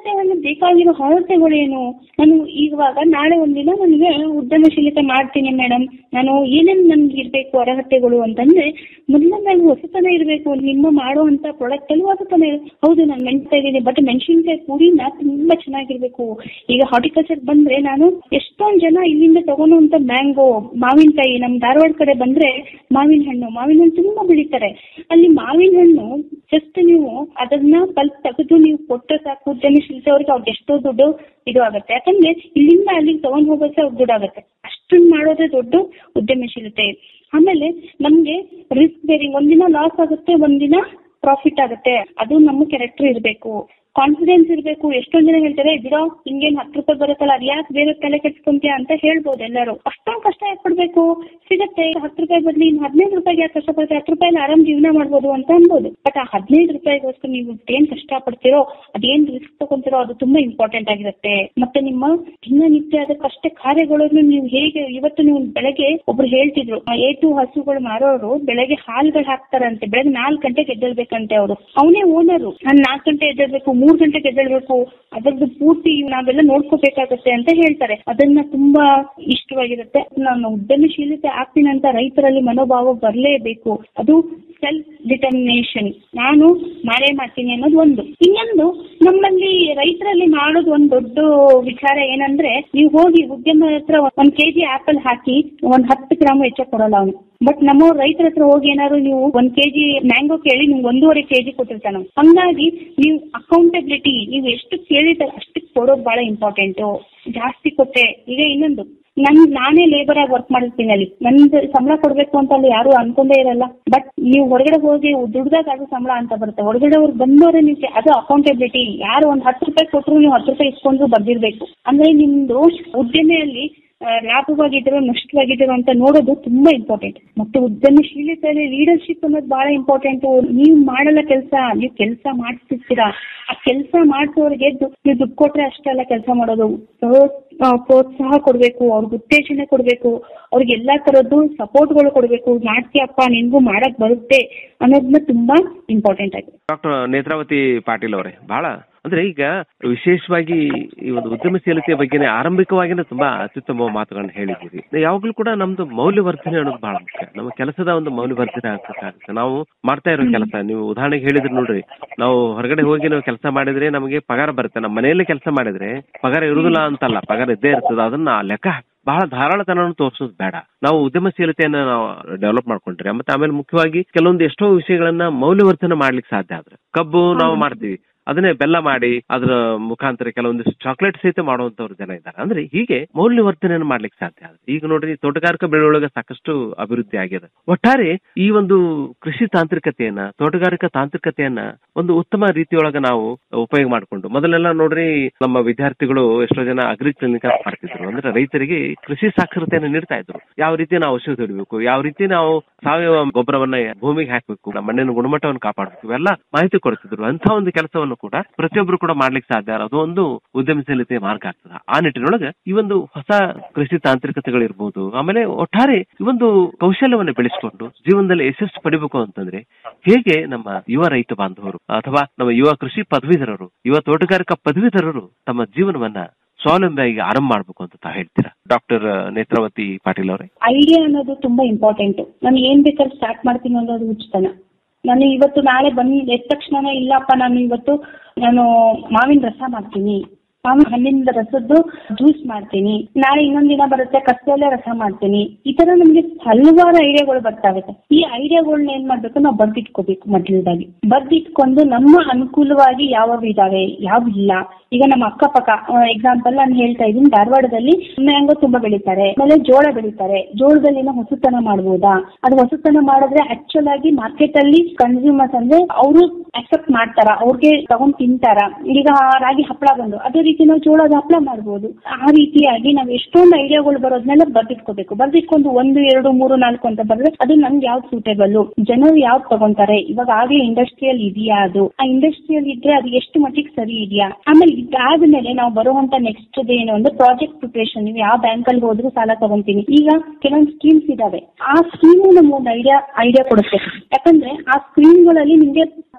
ಬೇಕಾಗಿರೋ ಅರ್ಹತೆಗಳೇನು ನಾನು ಇವಾಗ ನಾಳೆ ಒಂದಿನ ನನಗೆ ಉದ್ಯಮಶೀಲತೆ ಮಾಡ್ತೀನಿ ಮೇಡಮ್ ನಾನು ಏನೇನ್ ನನ್ಗೆ ಇರ್ಬೇಕು ಅರ್ಹತೆಗಳು ಅಂತಂದ್ರೆ ಮೊದಲನೇದಾಗಿ ಹೊಸತನ ಇರಬೇಕು ನಿಮ್ಮ ಮಾಡುವಂತ ಪ್ರಾಡಕ್ಟ್ ಅಲ್ಲಿ ಹೊಸತನ ಇರ- ಹೌದು ನಾನು ಮೆಣ್ತಾ ಇದ್ದೀನಿ ಬಟ್ ಮೆಣಸಿನ್ಕಾಯಿ ಪುಡಿನ ತುಂಬಾ ಚೆನ್ನಾಗಿರ್ಬೇಕು ಈಗ ಹಾರ್ಟಿಕಲ್ಚರ್ ಬಂದ್ರೆ ನಾನು ಎಷ್ಟೊಂದ್ ಜನ ಇಲ್ಲಿಂದ ತಗೊಳುವಂತ ಮ್ಯಾಂಗೋ ಮಾವಿನಕಾಯಿ ನಮ್ ಧಾರವಾಡ ಕಡೆ ಬಂದ್ರೆ ಮಾವಿನ ಹಣ್ಣು ಮಾವಿನ ಹಣ್ಣು ತುಂಬಾ ಬೆಳಿತಾರೆ ಅಲ್ಲಿ ಮಾವಿನ ಹಣ್ಣು ಜಸ್ಟ್ ನೀವು ಅದನ್ನ ಪಲ್ಪ್ ತೆಗೆದು ನೀವು ಕೊಟ್ಟರೆ ಸಾಕು ಉದ್ಯಮಶೀಲತೆ ಅವ್ರಿಗೆ ಅವ್ರಿಗೆ ಎಷ್ಟೋ ದುಡ್ಡು ಇದು ಆಗುತ್ತೆ ಯಾಕಂದ್ರೆ ಇಲ್ಲಿಂದ ಅಲ್ಲಿಗೆ ತಗೊಂಡ್ ಹೋಗೋಕೆ ಅವ್ರಿಗೆ ದುಡ್ಡು ಆಗುತ್ತೆ ಅಷ್ಟನ್ನ ಮಾಡೋದೇ ದೊಡ್ಡ ಉದ್ಯಮಶೀಲತೆ ಆಮೇಲೆ ನಮ್ಗೆ ರಿಸ್ಕ್ ಬೇರಿಂಗ್ ಒಂದಿನ ಲಾಸ್ ಆಗುತ್ತೆ ಒಂದಿನ ಪ್ರಾಫಿಟ್ ಆಗುತ್ತೆ ಅದು ನಮ್ಮ ಕ್ಯಾರೆಕ್ಟರ್ ಇರಬೇಕು ಕಾನ್ಫಿಡೆನ್ಸ್ ಇರಬೇಕು ಎಷ್ಟೊಂದ್ ಜನ ಹೇಳ್ತಾರೆ ಬಿಡೋ ಹಿಂಗೇನ್ ಹತ್ತು ರೂಪಾಯಿ ಬರುತ್ತಲ್ಲ ಅದ್ ಯಾಕೆ ಬೇರೆ ತಲೆ ಕೆಡ್ಸ್ಕೊಂತೀಯ ಅಂತ ಹೇಳ್ಬೋದು ಎಲ್ಲರೂ ಅಷ್ಟೊಂದ್ ಕಷ್ಟ ಯಾಕೆ ಪಡ್ಬೇಕು ಸಿಗತ್ತೆ ಹತ್ತು ರೂಪಾಯಿ ಬದ್ಲಿ ಇನ್ನು ಹದಿನೈದು ರೂಪಾಯಿಗೆ ಯಾಕೆ ಕಷ್ಟಪಡ್ತೀವಿ ಹತ್ತು ರೂಪಾಯಿ ಆರಾಮ್ ಜೀವನ ಮಾಡ್ಬೋದು ಅಂತ ಅನ್ಬೋದು ಬಟ್ ಆ ಹದಿನೈದು ರೂಪಾಯಿಗೋಸ್ಕರ ನೀವು ಏನ್ ಕಷ್ಟ ಪಡ್ತೀರೋ ಅದೇನ್ ರಿಸ್ಕ್ ತಗೊಂತೀರೋ ಅದು ತುಂಬಾ ಇಂಪಾರ್ಟೆಂಟ್ ಆಗಿರುತ್ತೆ ಮತ್ತೆ ನಿಮ್ಮ ದಿನನಿತ್ಯ ಅದಕ್ಕಷ್ಟೇ ಕಾರ್ಯಗಳನ್ನು ನೀವು ಹೇಗೆ ಇವತ್ತು ನೀವು ಬೆಳಗ್ಗೆ ಒಬ್ರು ಹೇಳ್ತಿದ್ರು ಎ ಟು ಹಸುಗಳು ಮಾರೋರು ಬೆಳಗ್ಗೆ ಹಾಲ್ಗಳು ಹಾಕ್ತಾರಂತೆ ಬೆಳಗ್ಗೆ ನಾಲ್ಕು ಗಂಟೆಗೆ ಎದ್ದೇಳ್ಬೇಕಂತೆ ಅವರು ಅವನೇ ಓನರು ನಾನು ನಾಲ್ಕು ಗಂಟೆ ಎದ್ದೇಳ್ಬೇಕು ಮೂರ್ ಗಂಟೆಗೆ ಎದ್ದೇಳ್ಬೇಕು ಅದ್ರದ್ದು ಪೂರ್ತಿ ನಾವೆಲ್ಲ ನೋಡ್ಕೋಬೇಕಾಗತ್ತೆ ಅಂತ ಹೇಳ್ತಾರೆ ಅದನ್ನ ತುಂಬಾ ಇಷ್ಟವಾಗಿರುತ್ತೆ ನಾನು ಉದ್ಯಮಶೀಲತೆ ಆಗ್ತೀನಿ ಅಂತ ರೈತರಲ್ಲಿ ಮನೋಭಾವ ಬರಲೇಬೇಕು ಅದು ಸೆಲ್ಫ್ ಡಿಟರ್ಮಿನೇಷನ್ ನಾನು ಮಾಡೇ ಮಾಡ್ತೀನಿ ಅನ್ನೋದು ಒಂದು ಇನ್ನೊಂದು ನಮ್ಮಲ್ಲಿ ರೈತರಲ್ಲಿ ಮಾಡೋದು ಒಂದು ದೊಡ್ಡ ವಿಚಾರ ಏನಂದ್ರೆ ನೀವು ಹೋಗಿ ಉದ್ಯಮ ಹತ್ರ ಒಂದ್ ಕೆಜಿ ಆಪಲ್ ಹಾಕಿ ಒಂದ್ ಹತ್ತು ಗ್ರಾಮ್ ಹೆಚ್ಚ ಕೊಡಲ್ಲ ಅವನು ಬಟ್ ನಮ್ಮ ರೈತರ ಹತ್ರ ಹೋಗಿ ಏನಾದ್ರು ನೀವು ಒಂದ್ ಕೆಜಿ ಮ್ಯಾಂಗೋ ಕೇಳಿ ನಿಮ್ಗೆ ಒಂದೂವರೆ ಕೆಜಿ ಕೊಟ್ಟಿರ್ತಾನೆ ಅವ್ನು. ಹಂಗಾಗಿ ನೀವು ಅಕೌಂಟಬಿಲಿಟಿ ನೀವು ಎಷ್ಟು ಕೇಳಿದ್ರೆ ಅಷ್ಟಕ್ಕೆ ಕೊಡೋದು ಬಹಳ ಇಂಪಾರ್ಟೆಂಟ್ ಜಾಸ್ತಿ ಕೊಟ್ಟೆ ಈಗ ಇನ್ನೊಂದು ನನ್ ನಾನೇ ಲೇಬರ್ ಆಗಿ ವರ್ಕ್ ಮಾಡಿರ್ತೀನಿ ಅಲ್ಲಿ ನಂದು ಸಂಬಳ ಕೊಡ್ಬೇಕು ಅಂತ ಅಲ್ಲಿ ಯಾರು ಅನ್ಕೊಂಡೇ ಇರಲ್ಲ ಬಟ್ ನೀವು ಹೊರಗಡೆ ಹೋಗಿ ದುಡ್ದಾಗ ಅದು ಸಂಬಳ ಅಂತ ಬರುತ್ತೆ ಹೊರಗಡೆ ಅವ್ರು ಬಂದವರೇ ನೀವು ಅದು ಅಕೌಂಟಬಿಲಿಟಿ ಯಾರು ಒಂದ್ ಹತ್ತು ರೂಪಾಯಿ ಕೊಟ್ಟರು ನೀವು ಹತ್ತು ರೂಪಾಯಿ ಇಸ್ಕೊಂಡ್ರು ಬರ್ದಿರ್ಬೇಕು ಅಂದ್ರೆ ನಿಮ್ದು ಉದ್ಯಮೆಯಲ್ಲಿ ಆ, ಲಾಭವಾಗಿದ್ರು ನಷ್ಟವಾಗಿದ್ರು ಅಂತ ನೋಡೋದು ತುಂಬಾ ಇಂಪಾರ್ಟೆಂಟ್ ಮತ್ತೆ ಉದ್ಯಮಶೀಲತೆಯಲ್ಲಿ ಲೀಡರ್ಶಿಪ್ ಅನ್ನೋದು ಬಹಳ ಇಂಪಾರ್ಟೆಂಟ್ ನೀವು ಮಾಡಲ್ಲ ಕೆಲಸ ನೀವು ಕೆಲಸ ಮಾಡಿಸ್ತಿರ್ತೀರಾ ಆ ಕೆಲಸ ಮಾಡಿಸೋರಿಗೆ ನೀವು ದುಡ್ಡು ಕೊಟ್ರೆ ಅಷ್ಟೆಲ್ಲ ಕೆಲಸ ಮಾಡೋದು ಪ್ರೋ- ಆ, ಪ್ರೋತ್ಸಾಹ ಕೊಡ್ಬೇಕು ಅವ್ರಿಗೆ ಉತ್ತೇಜನ ಕೊಡ್ಬೇಕು ಅವ್ರಿಗೆ ಎಲ್ಲಾ ತರದ್ದು ಸಪೋರ್ಟ್ಗಳು ಕೊಡ್ಬೇಕು ಮಾಡ್ತೀಯಪ್ಪ ನಿನ್ಗೂ ಮಾಡಕ್ ಬರುತ್ತೆ ಅನ್ನೋದನ್ನ ತುಂಬಾ ಇಂಪಾರ್ಟೆಂಟ್ ಆಗಿದೆ ಡಾಕ್ಟರ್ ನೇತ್ರಾವತಿ ಪಾಟೀಲ್ ಅವರೇ ಬಹಳ ಅಂದ್ರೆ ಈಗ ವಿಶೇಷವಾಗಿ ಈ ಒಂದು ಉದ್ಯಮಶೀಲತೆಯ ಬಗ್ಗೆನೇ ಆರಂಭಿಕವಾಗಿನೇ ತುಂಬಾ ಅತ್ಯುತ್ತಮ ಮಾತುಗಳನ್ನ ಹೇಳಿದ್ದೀರಿ ಯಾವಾಗ್ಲೂ ಕೂಡ ನಮ್ದು ಮೌಲ್ಯವರ್ಧನೆ ಅನ್ನೋದು ಬಹಳ ಮುಖ್ಯ ನಮ್ಮ ಕೆಲಸದ ಒಂದು ಮೌಲ್ಯವರ್ಧನೆ ಆಗ್ಬೇಕಾಗುತ್ತೆ ನಾವು ಮಾಡ್ತಾ ಇರೋ ಕೆಲಸ ನೀವು ಉದಾಹರಣೆಗೆ ಹೇಳಿದ್ರಿ ನೋಡ್ರಿ ನಾವು ಹೊರಗಡೆ ಹೋಗಿ ನಾವು ಕೆಲಸ ಮಾಡಿದ್ರೆ ನಮಗೆ ಪಗಾರ ಬರುತ್ತೆ ನಮ್ಮ ಮನೆಯಲ್ಲೇ ಕೆಲಸ ಮಾಡಿದ್ರೆ ಪಗಾರ ಇರುದಿಲ್ಲ ಅಂತಲ್ಲ ಪಗಾರ ಇದ್ದೇ ಇರ್ತದೆ ಅದನ್ನ ಲೆಕ್ಕ ಹಾಕಿ ಬಹಳ ಧಾರಾಳತನವನ್ನು ತೋರಿಸೋದು ಬೇಡ ನಾವು ಉದ್ಯಮಶೀಲತೆಯನ್ನ ನಾವು ಡೆವಲಪ್ ಮಾಡ್ಕೊಂಡ್ರೆ ಮತ್ತೆ ಆಮೇಲೆ ಮುಖ್ಯವಾಗಿ ಕೆಲವೊಂದು ಎಷ್ಟೋ ವಿಷಯಗಳನ್ನ ಮೌಲ್ಯವರ್ಧನೆ ಮಾಡ್ಲಿಕ್ಕೆ ಸಾಧ್ಯ ಆದ್ರೆ ಕಬ್ಬು ನಾವು ಮಾಡ್ತೀವಿ ಅದನ್ನೇ ಬೆಲ್ಲ ಮಾಡಿ ಅದರ ಮುಖಾಂತರ ಕೆಲವೊಂದಿಷ್ಟು ಚಾಕ್ಲೇಟ್ ಸಹಿತ ಮಾಡುವಂತವ್ರು ಜನ ಇದ್ದಾರೆ ಅಂದ್ರೆ ಹೀಗೆ ಮೌಲ್ಯವರ್ಧನೆಯನ್ನು ಮಾಡ್ಲಿಕ್ಕೆ ಸಾಧ್ಯ ಆಗುತ್ತೆ ಈಗ ನೋಡ್ರಿ ತೋಟಗಾರಿಕಾ ಬೆಳೆಯೊಳಗೆ ಸಾಕಷ್ಟು ಅಭಿವೃದ್ಧಿ ಆಗಿದೆ ಒಟ್ಟಾರೆ ಈ ಒಂದು ಕೃಷಿ ತಾಂತ್ರಿಕತೆಯನ್ನ ತೋಟಗಾರಿಕಾ ತಾಂತ್ರಿಕತೆಯನ್ನ ಒಂದು ಉತ್ತಮ ರೀತಿಯೊಳಗ ನಾವು ಉಪಯೋಗ ಮಾಡಿಕೊಂಡು ಮೊದಲೆಲ್ಲ ನೋಡ್ರಿ ನಮ್ಮ ವಿದ್ಯಾರ್ಥಿಗಳು ಎಷ್ಟೋ ಜನ ಅಗ್ರಿ ಕ್ಲಿನಿಕ್ ಮಾಡ್ತಿದ್ರು ಅಂದ್ರೆ ರೈತರಿಗೆ ಕೃಷಿ ಸಾಕ್ಷರತೆಯನ್ನು ನೀಡ್ತಾ ಇದ್ರು ಯಾವ ರೀತಿ ನಾವು ಔಷಧಿ ಹೊಡಿಬೇಕು ಯಾವ ರೀತಿ ನಾವು ಸಾವಯವ ಗೊಬ್ಬರವನ್ನ ಭೂಮಿಗೆ ಹಾಕಬೇಕು ನಮ್ಮ ಮಣ್ಣಿನ ಗುಣಮಟ್ಟವನ್ನು ಕಾಪಾಡಬೇಕು ಇವೆಲ್ಲ ಮಾಹಿತಿ ಕೊಡ್ತಿದ್ರು ಅಂತ ಒಂದು ಕೆಲಸವನ್ನು ಕೂಡ ಪ್ರತಿಯೊಬ್ರು ಕೂಡ ಮಾಡ್ಲಿಕ್ಕೆ ಸಾಧ್ಯ ಅದು ಒಂದು ಉದ್ಯಮಶೀಲತೆ ಮಾರ್ಗ ಆಗ್ತದೆ ಆ ನಿಟ್ಟಿನೊಳಗೆ ಈ ಒಂದು ಹೊಸ ಕೃಷಿ ತಾಂತ್ರಿಕತೆಗಳಿರ್ಬೋದು ಆಮೇಲೆ ಒಟ್ಟಾರೆ ಈ ಒಂದು ಕೌಶಲ್ಯವನ್ನು ಬೆಳೆಸಿಕೊಂಡು ಜೀವನದಲ್ಲಿ ಯಶಸ್ಸು ಪಡಿಬೇಕು ಅಂತಂದ್ರೆ ಹೇಗೆ ನಮ್ಮ ಯುವ ರೈತ ಬಾಂಧವರು ಅಥವಾ ನಮ್ಮ ಯುವ ಕೃಷಿ ಪದವೀಧರರು ಯುವ ತೋಟಗಾರಿಕಾ ಪದವೀಧರರು ತಮ್ಮ ಜೀವನವನ್ನ ಸ್ವಾವಲಂಬಿಯಾಗಿ ಆರಂಭ ಮಾಡ್ಬೇಕು ಅಂತ ತಾವು ಹೇಳ್ತೀರಾ ಡಾಕ್ಟರ್ ನೇತ್ರಾವತಿ ಪಾಟೀಲ್ ಅವರೇ ಐಡಿಯಾ ಅನ್ನೋದು ತುಂಬಾ ಇಂಪಾರ್ಟೆಂಟ್ ನಾನು ಏನ್ ಬೇಕಾದ್ರೆ ಸ್ಟಾರ್ಟ್ ಮಾಡ್ತೀನಿ ಅನ್ನೋದು ಉಚಿತನ ನಾನು ಇವತ್ತು ನಾಳೆ ಬಂದ್ ಎದ್ದ ತಕ್ಷಣ ಇಲ್ಲಪ್ಪ ನಾನು ಇವತ್ತು ನಾನು ಮಾವಿನ ರಸ ಮಾಡ್ತೀನಿ ಮಾವಿನ ಹಣ್ಣಿಂದ ರಸದ್ದು ಜ್ಯೂಸ್ ಮಾಡ್ತೀನಿ ನಾಳೆ ಇನ್ನೊಂದ್ ದಿನ ಬರುತ್ತೆ ಕಸದಲ್ಲೇ ರಸ ಮಾಡ್ತೀನಿ ಈ ತರ ನಮ್ಗೆ ಹಲವಾರು ಐಡಿಯಾಗಳು ಬರ್ತಾವೆ ಈ ಐಡಿಯಾಗಳನ್ನ ಏನ್ ಮಾಡ್ಬೇಕು ನಾವು ಬರ್ದಿಟ್ಕೋಬೇಕು ಮೊದಲದಾಗಿ ಬರ್ದಿಟ್ಕೊಂಡು ನಮ್ಮ ಅನುಕೂಲವಾಗಿ ಯಾವ ಇದಾವೆ ಯಾವ ಇಲ್ಲ ಈಗ ನಮ್ಮ ಅಕ್ಕಪಕ್ಕ ಎಕ್ಸಾಂಪಲ್ ನಾನು ಹೇಳ್ತಾ ಇದ್ದೀನಿ ಧಾರವಾಡದಲ್ಲಿ ಮ್ಯಾಂಗೋ ತುಂಬಾ ಬೆಳೀತಾರೆ ಆಮೇಲೆ ಜೋಳ ಬೆಳೀತಾರೆ ಜೋಳದಲ್ಲಿ ಏನೋ ಹೊಸತನ ಮಾಡ್ಬೋದಾ ಅದು ಹೊಸತನ ಮಾಡಿದ್ರೆ ಆಕ್ಚುಲ್ ಆಗಿ ಮಾರ್ಕೆಟ್ ಅಲ್ಲಿ ಕನ್ಸ್ಯೂಮರ್ಸ್ ಅಂದ್ರೆ ಅವರು ಅಕ್ಸೆಪ್ಟ್ ಮಾಡ್ತಾರ ಅವ್ರಿಗೆ ತಗೊಂಡ್ ತಿಂತಾರ ಈಗ ರಾಗಿ ಹಪ್ಪಳ ಬಂದು ಅದೇ ರೀತಿ ನಾವು ಜೋಳದ ಹಪ್ಪಳ ಮಾಡ್ಬೋದು ಆ ರೀತಿಯಾಗಿ ನಾವು ಎಷ್ಟೊಂದು ಐಡಿಯಾಗಳು ಬರೋದ್ನೆಲ್ಲ ಬರ್ದಿಟ್ಕೋಬೇಕು ಬರ್ದಿಟ್ಕೊಂಡು ಒಂದು ಎರಡು ಮೂರು ನಾಲ್ಕು ಅಂತ ಬರೆದ್ರೆ ಅದು ನಮ್ಗೆ ಯಾವ್ದು ಸೂಟೇಬಲ್ ಜನರು ಯಾವ್ದು ತಗೊಂತಾರೆ ಇವಾಗ ಆಗ್ಲೇ ಇಂಡಸ್ಟ್ರಿಯಲ್ ಇದೆಯಾ ಅದು ಆ ಇಂಡಸ್ಟ್ರಿಯಲ್ ಇದ್ರೆ ಅದು ಎಷ್ಟು ಮಟ್ಟಿಗೆ ಸರಿ ಇದೆಯಾ ಆಮೇಲೆ ಇದಾದ್ಮೇಲೆ ನಾವು ಬರುವಂತ ನೆಕ್ಸ್ಟ್ ಏನು ಅಂದ್ರೆ ಪ್ರಾಜೆಕ್ಟ್ ಪ್ರಿಪರೇಷನ್ ನೀವು ಯಾವ ಬ್ಯಾಂಕ್ ಅಲ್ಲಿ ಹೋದ್ರು ಸಾಲ ತಗೊಂತೀನಿ ಈಗ ಕೆಲವೊಂದು ಸ್ಕೀಮ್ಸ್ ಇದಾವೆ ಆ ಸ್ಕೀಮು ನಮ್ಗೆ ಒಂದು ಐಡಿಯಾ ಐಡಿಯಾ ಕೊಡುತ್ತೆ ಯಾಕಂದ್ರೆ ಆ ಸ್ಕೀಮ್ಗಳಲ್ಲಿ ನಿಮ್ಗೆ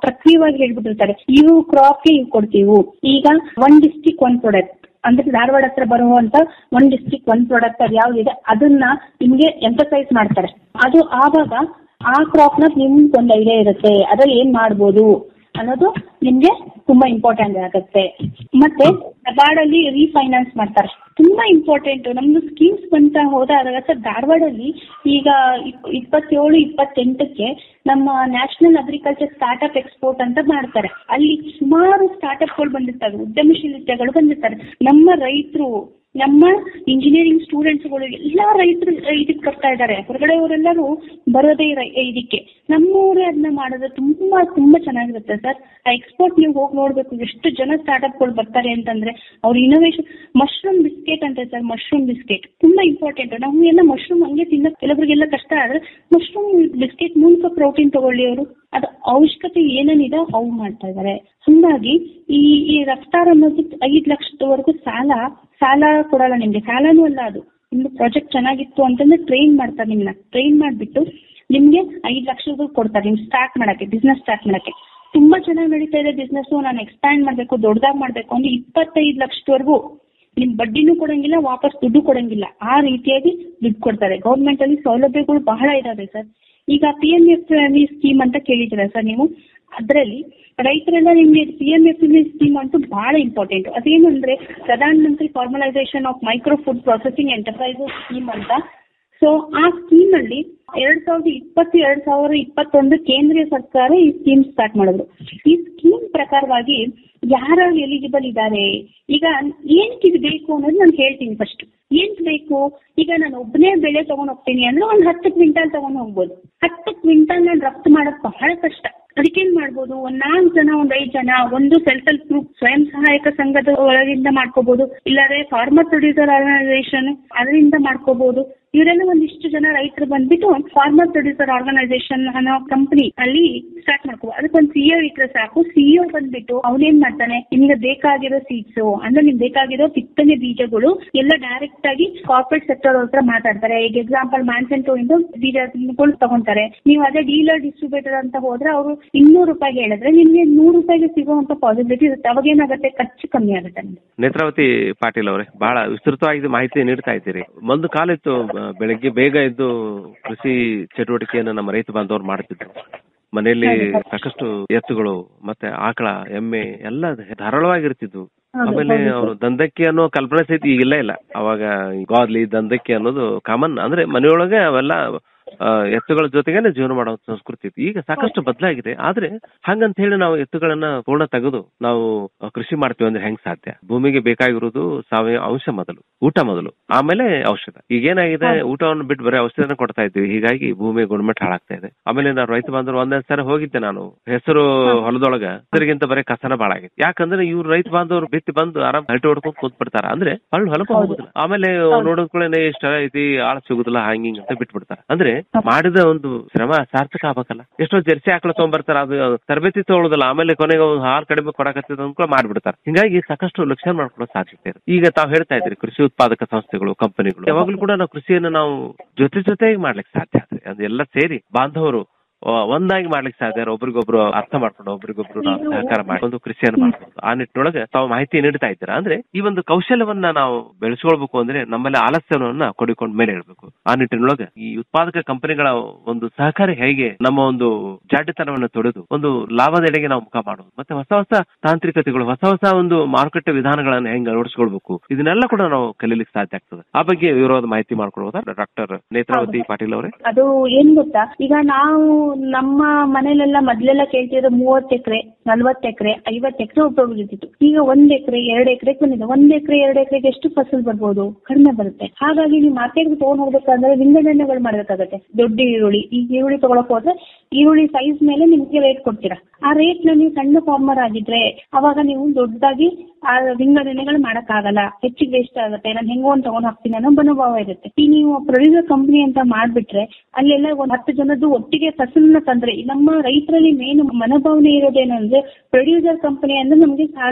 ಪ್ರಕ್ರಿಯವಾಗಿ ಹೇಳ್ಬಿಟ್ಟಿರ್ತಾರೆ ಇವು ಕ್ರಾಪ್ಗೆ ಇವು ಕೊಡ್ತೀವಿ ಈಗ ಒನ್ ಡಿಸ್ಟಿಕ್ ಒನ್ ಪ್ರಾಡಕ್ಟ್ ಅಂದ್ರೆ ಧಾರವಾಡ ಹತ್ರ ಬರುವಂತ ಒನ್ ಡಿಸ್ಟಿಕ್ ಒನ್ ಪ್ರಾಡಕ್ಟ್ ಅದು ಯಾವ್ದಿದೆ ಅದನ್ನ ನಿಮ್ಗೆ ಎಂಫಸೈಸ್ ಮಾಡ್ತಾರೆ ಅದು ಆವಾಗ ಆ ಕ್ರಾಪ್ ನ ನಿಮ್ಗೆ ಒಂದು ಐಡಿಯಾ ಇರುತ್ತೆ ಅದ್ರಲ್ಲಿ ಏನ್ ಮಾಡ್ಬೋದು ಅನ್ನೋದು ನಿಮ್ಗೆ ತುಂಬಾ ಇಂಪಾರ್ಟೆಂಟ್ ಆಗುತ್ತೆ ಮತ್ತೆ ನಬಾರ್ಡಲ್ಲಿ ರೀಫೈನಾನ್ಸ್ ಮಾಡ್ತಾರೆ ತುಂಬಾ ಇಂಪಾರ್ಟೆಂಟ್ ನಮ್ದು ಸ್ಕೀಮ್ಸ್ ಬಂತ ಹೋದಾಗ ಸರ್ ಧಾರವಾಡಲ್ಲಿ ಈಗ ಇಪ್- ಇಪ್ಪತ್ತೇಳು ಇಪ್ಪತ್ತೆಂಟಕ್ಕೆ ನಮ್ಮ ನ್ಯಾಷನಲ್ ಅಗ್ರಿಕಲ್ಚರ್ ಸ್ಟಾರ್ಟ್ಅಪ್ ಎಕ್ಸ್ಪೋರ್ಟ್ ಅಂತ ಮಾಡ್ತಾರೆ ಅಲ್ಲಿ ಸುಮಾರು ಸ್ಟಾರ್ಟ್ಅಪ್ಗಳು ಬಂದಿರ್ತವೆ ಉದ್ಯಮಶೀಲತೆಗಳು ಬಂದಿರ್ತಾರೆ ನಮ್ಮ ರೈತರು ನಮ್ಮ ಇಂಜಿನಿಯರಿಂಗ್ ಸ್ಟೂಡೆಂಟ್ಸ್ಗಳು ಎಲ್ಲಾ ರೈತರು ಇದಕ್ಕೆ ಬರ್ತಾ ಇದ್ದಾರೆ ಹೊರಗಡೆ ಅವರೆಲ್ಲರೂ ಬರೋದೇ ರೈ- ಇದಕ್ಕೆ ನಮ್ಮೂರೇ ಅದನ್ನ ಮಾಡಿದ್ರೆ ತುಂಬಾ ತುಂಬಾ ಚೆನ್ನಾಗಿರುತ್ತೆ ಸರ್ ಆ ಎಕ್ಸ್ಪೋರ್ಟ್ ನೀವು ಹೋಗಿ ನೋಡ್ಬೇಕು ಎಷ್ಟು ಜನ ಸ್ಟಾರ್ಟ್ಅಪ್ಗಳು ಬರ್ತಾರೆ ಅಂತಂದ್ರೆ ಅವ್ರ ಇನೋವೇಷನ್ ಮಶ್ರೂಮ್ ಬಿಸ್ಕೆಟ್ ಅಂತ ಸರ್ ಮಶ್ರೂಮ್ ಬಿಸ್ಕೆಟ್ ತುಂಬಾ ಇಂಪಾರ್ಟೆಂಟ್ ನಾವು ಎಲ್ಲ ಮಶ್ರೂಮ್ ಹಂಗೆ ತಿನ್ನ ಕೆಲವರಿಗೆಲ್ಲ ಕಷ್ಟ ಆದ್ರೆ ಮಶ್ರೂಮ್ ಬಿಸ್ಕೆಟ್ ಮೂಲಕ ಪ್ರೋಟೀನ್ ತಗೊಳ್ಳಿ ಅವರು ಅದು ಅವಶ್ಯಕತೆ ಏನೇನಿದೆ ಅವು ಮಾಡ್ತಾ ಇದ್ದಾರೆ ಹಂಗಾಗಿ ಈ ಈ ರಫ್ತಾರ್ ಅನ್ನೋದು ಐದ್ ಲಕ್ಷದವರೆಗೂ ಸಾಲ ಸಾಲ ಕೊಡಲ್ಲ ನಿಮ್ಗೆ ಸಾಲನೂ ಅಲ್ಲ ಅದು ನಿಮ್ದು ಪ್ರಾಜೆಕ್ಟ್ ಚೆನ್ನಾಗಿತ್ತು ಅಂತಂದ್ರೆ ಟ್ರೈನ್ ಮಾಡ್ತಾರೆ ನಿಮ್ನ ಟ್ರೈನ್ ಮಾಡ್ಬಿಟ್ಟು ನಿಮ್ಗೆ ಐದ್ ಲಕ್ಷದ ಕೊಡ್ತಾರೆ ನಿಮ್ ಸ್ಟಾರ್ಟ್ ಮಾಡಕ್ಕೆ ಬಿಸ್ನೆಸ್ ಸ್ಟಾರ್ಟ್ ಮಾಡಕ್ಕೆ ತುಂಬಾ ಚೆನ್ನಾಗಿ ನಡೀತಾ ಇದೆ ಬಿಸ್ನೆಸ್ ನಾನು ಎಕ್ಸ್ಪ್ಯಾಂಡ್ ಮಾಡ್ಬೇಕು ದೊಡ್ಡದಾಗಿ ಮಾಡ್ಬೇಕು ಅಂದ್ರೆ ಇಪ್ಪತ್ತೈದು ಲಕ್ಷದವರೆಗೂ ನಿಮ್ ಬಡ್ಡಿನೂ ಕೊಡಂಗಿಲ್ಲ ವಾಪಸ್ ದುಡ್ಡು ಕೊಡಂಗಿಲ್ಲ ಆ ರೀತಿಯಾಗಿ ದುಡ್ಡು ಕೊಡ್ತಾರೆ ಗೌರ್ಮೆಂಟ್ ಅಲ್ಲಿ ಸೌಲಭ್ಯಗಳು ಬಹಳ ಇದಾವೆ ಸರ್ ಈಗ ಪಿ ಎಂ ಎಫ್ ಸ್ಕೀಮ್ ಅಂತ ಕೇಳಿದ್ದೀರಾ ಸರ್ ನೀವು ಅದರಲ್ಲಿ ರೈತರೆಲ್ಲ ನಿಮ್ಗೆ ಪಿ ಎಂ ಎಫ್ ಸ್ಕೀಮ್ ಅಂತೂ ಬಹಳ ಇಂಪಾರ್ಟೆಂಟ್ ಅದೇನು ಅಂದ್ರೆ Pradhan Mantri formalisation of micro food processing enterprises scheme ಅಂತ ಸೊ ಆ ಸ್ಕೀಮ್ ಅಲ್ಲಿ ಎರಡ್ ಸಾವಿರದ ಇಪ್ಪತ್ತು ಎರಡ್ ಸಾವಿರದ ಇಪ್ಪತ್ತೊಂದು ಕೇಂದ್ರೀಯ ಸರ್ಕಾರ ಈ ಸ್ಕೀಮ್ ಸ್ಟಾರ್ಟ್ ಮಾಡಿದ್ರು ಈ ಸ್ಕೀಮ್ ಪ್ರಕಾರವಾಗಿ ಯಾರು ಎಲಿಜಿಬಲ್ ಇದ್ದಾರೆ ಈಗ ಏನಕ್ಕೆ ಇದು ಬೇಕು ಅನ್ನೋದು ನಾನು ಹೇಳ್ತೀನಿ ಫಸ್ಟ್ ಏನ್ ಬೇಕು ಈಗ ನಾನು ಒಬ್ಬನೇ ಬೆಳೆ ತಗೊಂಡ್ ಹೋಗ್ತೀನಿ ಅಂದ್ರೆ ಒಂದ್ ಹತ್ತು ಕ್ವಿಂಟಾಲ್ ತಗೊಂಡ್ ಹೋಗ್ಬೋದು ಹತ್ತು ಕ್ವಿಂಟಾಲ್ ನಾನು ರಫ್ತು ಮಾಡೋದು ಬಹಳ ಕಷ್ಟ ಅದಕ್ಕೇನ್ ಮಾಡ್ಬೋದು ಒಂದ್ ನಾಲ್ಕು ಜನ ಒಂದ್ ಐದ್ ಜನ ಒಂದು ಸೆಲ್ಫ್ ಹೆಲ್ಪ್ ಗ್ರೂಪ್ ಸ್ವಯಂ ಸಹಾಯಕ ಸಂಘದ ಒಳಗಿಂದ ಮಾಡ್ಕೋಬಹುದು ಇಲ್ಲಾಂದ್ರೆ ಫಾರ್ಮರ್ ಪ್ರೊಡ್ಯೂಸರ್ ಆರ್ಗನೈಸೇಷನ್ ಅದರಿಂದ ಮಾಡ್ಕೋಬಹುದು ಇವರೆಲ್ಲ ಒಂದಿಷ್ಟು ಜನ ರೈತರು ಬಂದ್ಬಿಟ್ಟು ಫಾರ್ಮರ್ ಪ್ರೊಡ್ಯೂಸರ್ ಆರ್ಗನೈಸೇಷನ್ ಅನ್ನೋ ಕಂಪನಿ ಅಲ್ಲಿ ಸ್ಟಾರ್ಟ್ ಮಾಡ್ಕೋಬಹುದು ಅದಕ್ಕೊಂದು ಸಿಇಒ ಇಟ್ರೆ ಸಾಕು ಸಿಇಒ ಬಂದ್ಬಿಟ್ಟು ಅವನೇನ್ ಮಾಡ್ತಾನೆ ನಿಮ್ಗೆ ಬೇಕಾಗಿರೋ ಸೀಡ್ಸ್ ಅಂದ್ರೆ ನಿಮ್ಗೆ ಬೇಕಾಗಿರೋ ಬಿತ್ತನೆ ಬೀಜಗಳು ಎಲ್ಲ ಡೈರೆಕ್ಟ್ ಆಗಿ ಕಾರ್ಪೊರೇಟ್ ಸೆಕ್ಟರ್ ಹತ್ರ ಮಾತಾಡ್ತಾರೆ ಈಗ ಎಕ್ಸಾಂಪಲ್ ಮ್ಯಾನ್ಸೆಂಟೋ ಇಂದ ಬೀಜಗಳು ತಗೊಂತಾರೆ ನೀವು ಅದೇ ಡೀಲರ್ ಡಿಸ್ಟ್ರಿಬ್ಯೂಟರ್ ಅಂತ ಹೋದ್ರೆ ಅವರು ಇನ್ನೂರು ರೂಪಾಯಿಗೆ ಹೇಳಿದ್ರೆ ನಿಮ್ಗೆ ನೂರು ರೂಪಾಯಿಗೆ ಸಿಗುವಂತ ಪಾಸಿಬಿಲಿಟಿ ಇರುತ್ತೆ ಅವಾಗ ಏನಾಗುತ್ತೆ ಖರ್ಚು ಕಮ್ಮಿ ಆಗುತ್ತೆ ನಿಮ್ಗೆ ನೇತ್ರಾವತಿ ಪಾಟೀಲ್ ಅವರೇ ಬಹಳ ವಿಸ್ತೃತವಾಗಿ ಮಾಹಿತಿ ನೀಡ್ತಾ ಇದ್ದೀರಿ ಒಂದು ಕಾಲ ಇತ್ತು ಬ- ಬೆಳಗ್ಗೆ ಬೇಗ ಎದ್ದು ಕೃಷಿ ಚಟುವಟಿಕೆಯನ್ನು ನಮ್ಮ ರೈತ ಬಾಂಧವರು ಮಾಡ್ತಿದ್ರು ಮನೆಯಲ್ಲಿ ಸಾಕಷ್ಟು ಎತ್ತುಗಳು ಮತ್ತೆ ಆಕಳ ಎಮ್ಮೆ ಎಲ್ಲ ಧಾರಾಳವಾಗಿರ್ತಿದ್ವು ಹೌದು, ಆಮೇಲೆ ಹೌದು. ಅವರು ದಂಧಕ್ಕೆ ಅನ್ನೋ ಕಲ್ಪನೆ ಸಹಿತ ಈಗ ಇಲ್ಲ ಇಲ್ಲ ಅವಾಗ ಗಾದ್ಲಿ ದಂಧಕ್ಕೆ ಅನ್ನೋದು ಕಾಮನ್ ಅಂದ್ರೆ ಮನೆಯೊಳಗೆ ಅವೆಲ್ಲ ಆ, ಎತ್ತುಗಳ ಜೊತೆಗೇನೆ ಜೀವನ ಮಾಡೋ ಸಂಸ್ಕೃತಿ ಇತ್ತು ಈಗ ಸಾಕಷ್ಟು ಬದಲಾಗಿದೆ ಆದ್ರೆ ಹಂಗಂತ ಹೇಳಿ ನಾವು ಎತ್ತುಗಳನ್ನ ಪೂರ್ಣ ತೆಗೆದು ನಾವು ಆ, ಕೃಷಿ ಮಾಡ್ತೀವಿ ಅಂದ್ರೆ ಹೆಂಗ್ ಸಾಧ್ಯ ಭೂಮಿಗೆ ಬೇಕಾಗಿರೋದು ಸಾವಯವ ಅಂಶ ಮೊದಲು ಊಟ ಮೊದಲು ಆಮೇಲೆ ಔಷಧ ಈಗೇನಾಗಿದೆ ಊಟವನ್ನು ಬಿಟ್ಟು ಬರೀ ಔಷಧನ ಕೊಡ್ತಾ ಇದ್ವಿ ಹೀಗಾಗಿ ಭೂಮಿ ಗುಣಮಟ್ಟ ಹಾಳಾಗ್ತಾ ಇದೆ ಆಮೇಲೆ ನಾವು ರೈತ ಬಾಂಧವರು ಒಂದೊಂದ್ ಸಲ ಹೋಗಿದ್ದೆ ನಾನು ಹೆಸರು ಹೊಲದೊಳಗ ಹೆಸರಿಗಿಂತ ಬರೀ ಕಸನ ಬಾಳ ಆಗೈತೆ ಯಾಕಂದ್ರೆ ಇವ್ರು ರೈತ ಬಾಂಧವರು ಬಿತ್ತಿ ಬಂದು ಆರಾಮ್ ಹರಟೆ ಹೊಡ್ಕೊಂಡ್ ಕೂತ್ ಬಿಡ್ತಾರ ಅಂದ್ರೆ ಹಳ್ಳು ಹೊಲಕ ಹೋಗುದಿಲ್ಲ ಆಮೇಲೆ ನೋಡಿದ್ಕೊಳ್ಳೇನೆ ಇಷ್ಟ ಐತಿ ಆಳ ಸಿಗುದಿಲ್ಲ ಹಂಗಿಂಗ್ ಅಂತ ಬಿಟ್ಬಿಡ್ತಾರ ಅಂದ್ರೆ ಮಾಡಿದ ಒಂದು ಶ್ರಮ ಸಾರ್ಥಕ ಆಗ್ಬೇಕಲ್ಲ ಎಷ್ಟೋ ಜರ್ಸಿ ಆಕಳ ತಗೊಂಡ್ಬರ್ತಾರ ಅದು ತರಬೇತಿ ತಗೊಳ್ಳೋದಿಲ್ಲ ಆಮೇಲೆ ಕೊನೆಗೆ ಒಂದು ಹಾಲು ಕಡಿಮೆ ಕೊಡಕತ್ತಿದ ಅಂದ್ಕೊಳ್ಳ ಮಾಡ್ಬಿಡ್ತಾರ ಹಿಂಗಾಗಿ ಸಾಕಷ್ಟು ಲಕ್ಷಣ ಮಾಡ್ಕೊಳ್ಳೋ ಸಾಧ್ಯತೆ ಇದೆ ಈಗ ತಾವ್ ಹೇಳ್ತಾ ಇದ್ರಿ ಕೃಷಿ ಉತ್ಪಾದಕ ಸಂಸ್ಥೆಗಳು ಕಂಪನಿಗಳು ಯಾವಾಗ್ಲೂ ಕೂಡ ನಾವು ಕೃಷಿಯನ್ನು ನಾವು ಜೊತೆ ಜೊತೆಗೆ ಮಾಡ್ಲಿಕ್ಕೆ ಸಾಧ್ಯ ಆದ್ರೆ ಅದೆಲ್ಲ ಸೇರಿ ಬಾಂಧವರು ಆ, ಒಂದಾಗಿ ಮಾಡ್ಲಿಕ್ಕೆ ಸಾಧ್ಯ ಒಬ್ರಿಗೊಬ್ರು ಅರ್ಥ ಮಾಡ್ಕೊಂಡು ಒಬ್ರಿಗೊಬ್ರು ನಾವು ಸಹಕಾರ ಮಾಡಿ ಒಂದು ಕೃಷಿಯನ್ನು ಮಾಡ್ಬೋದು ಆ ನಿಟ್ಟಿನೊಳಗೆ ತಾವು ಮಾಹಿತಿ ನೀಡ್ತಾ ಇದ್ದೀರಾ ಅಂದ್ರೆ ಈ ಒಂದು ಕೌಶಲ್ಯವನ್ನ ನಾವು ಬೆಳೆಸ್ಕೊಳ್ಬೇಕು ಅಂದ್ರೆ ನಮ್ಮಲ್ಲಿ ಆಲಸ್ಯವನ್ನ ಕೊಡಿಕೊಂಡ್ ಮೇಲೆ ಹೇಳ್ಬೇಕು ಆ ನಿಟ್ಟಿನೊಳಗೆ ಈ ಉತ್ಪಾದಕ ಕಂಪನಿಗಳ ಒಂದು ಸಹಕಾರ ಹೇಗೆ ನಮ್ಮ ಒಂದು ಜಾಡ್ಯತನವನ್ನು ತೊಡೆದು ಒಂದು ಲಾಭದೆಡೆಗೆ ನಾವು ಮುಖ ಮಾಡೋದು ಮತ್ತೆ ಹೊಸ ಹೊಸ ತಾಂತ್ರಿಕತೆಗಳು ಹೊಸ ಹೊಸ ಒಂದು ಮಾರುಕಟ್ಟೆ ವಿಧಾನಗಳನ್ನ ಹೆಂಗ್ ಅಳವಡಿಸ್ಕೊಳ್ಬೇಕು ಇದನ್ನೆಲ್ಲ ಕೂಡ ನಾವು ಕಲೀಲಿಕ್ಕೆ ಸಾಧ್ಯ ಆಗ್ತದೆ ಆ ಬಗ್ಗೆ ವಿವರವಾದ ಮಾಹಿತಿ ಮಾಡ್ಕೊಳ್ಬೋದಾ ಡಾಕ್ಟರ್ ನೇತ್ರಾವತಿ ಪಾಟೀಲ್ ಅವರೇ ಅದು ಏನ್ ಗೊತ್ತಾ ಈಗ ನಾವು ನಮ್ಮ ಮನೇಲೆಲ್ಲ ಮೊದ್ಲೆಲ್ಲ ಕೇಳ್ತಿದ್ರು ಮೂವತ್ ಎಕರೆ ನಲ್ವತ್ ಎಕರೆ ಐವತ್ ಎಕರೆ ಉಪಯೋಗಿಸ್ತಿತ್ತು ಈಗ ಒಂದ್ ಎಕರೆ ಎರಡ್ ಎಕರೆ ಬಂದಿದೆ ಒಂದ್ ಎಕರೆ ಎರಡ್ ಎಕರೆಗೆ ಎಷ್ಟು ಫಸಲ್ ಬರ್ಬೋದು ಕಡಿಮೆ ಬರುತ್ತೆ ಹಾಗಾಗಿ ನೀವು ಮಾರ್ಕೆಟ್ ತಗೊಂಡ್ ಹೋಗ್ಬೇಕಂದ್ರೆ ವಿಂಗಡಣೆಗಳು ಮಾಡ್ಬೇಕಾಗತ್ತೆ ದೊಡ್ಡ ಈರುಳ್ಳಿ ಈಗ ಈರುಳ್ಳಿ ತಗೊಳಕ್ ಹೋದ್ರೆ ಈರುಳ್ಳಿ ಸೈಜ್ ಮೇಲೆ ನಿಮ್ಗೆ ರೇಟ್ ಕೊಡ್ತೀರಾ ಆ ರೇಟ್ ನ ನೀವು ಸಣ್ಣ ಫಾರ್ಮರ್ ಆಗಿದ್ರೆ ಅವಾಗ ನೀವು ದೊಡ್ಡದಾಗಿ ಆ ವಿಂಗಡಣೆಗಳು ಮಾಡಕ್ ಆಗಲ್ಲ ಹೆಚ್ಚಿಗೆ ವೇಸ್ಟ್ ಆಗುತ್ತೆ ನಾನು ಹೆಂಗೋ ಒಂದ್ ತಗೊಂಡ್ ಹಾಕ್ತೀನಿ ಅನ್ನೋ ಮನೋಭಾವ ಇರುತ್ತೆ ಈ ನೀವು ಪ್ರೊಡ್ಯೂಸರ್ ಕಂಪನಿ ಅಂತ ಮಾಡ್ಬಿಟ್ರೆ ಅಲ್ಲೆಲ್ಲ ಒಂದ್ ಹತ್ತು ಜನದ್ದು ಒಟ್ಟಿಗೆ ಫಸಲ್ನ ತಂದ್ರೆ ಈ ನಮ್ಮ ರೈತರಲ್ಲಿ ಮೇನ್ ಮನೋಭಾವನೆ ಇರೋದೇನಂದ್ರೆ ಪ್ರೊಡ್ಯೂಸರ್ ಕಂಪನಿ ಅಂದ್ರೆ ನಮ್ಗೆ ಸಾಲ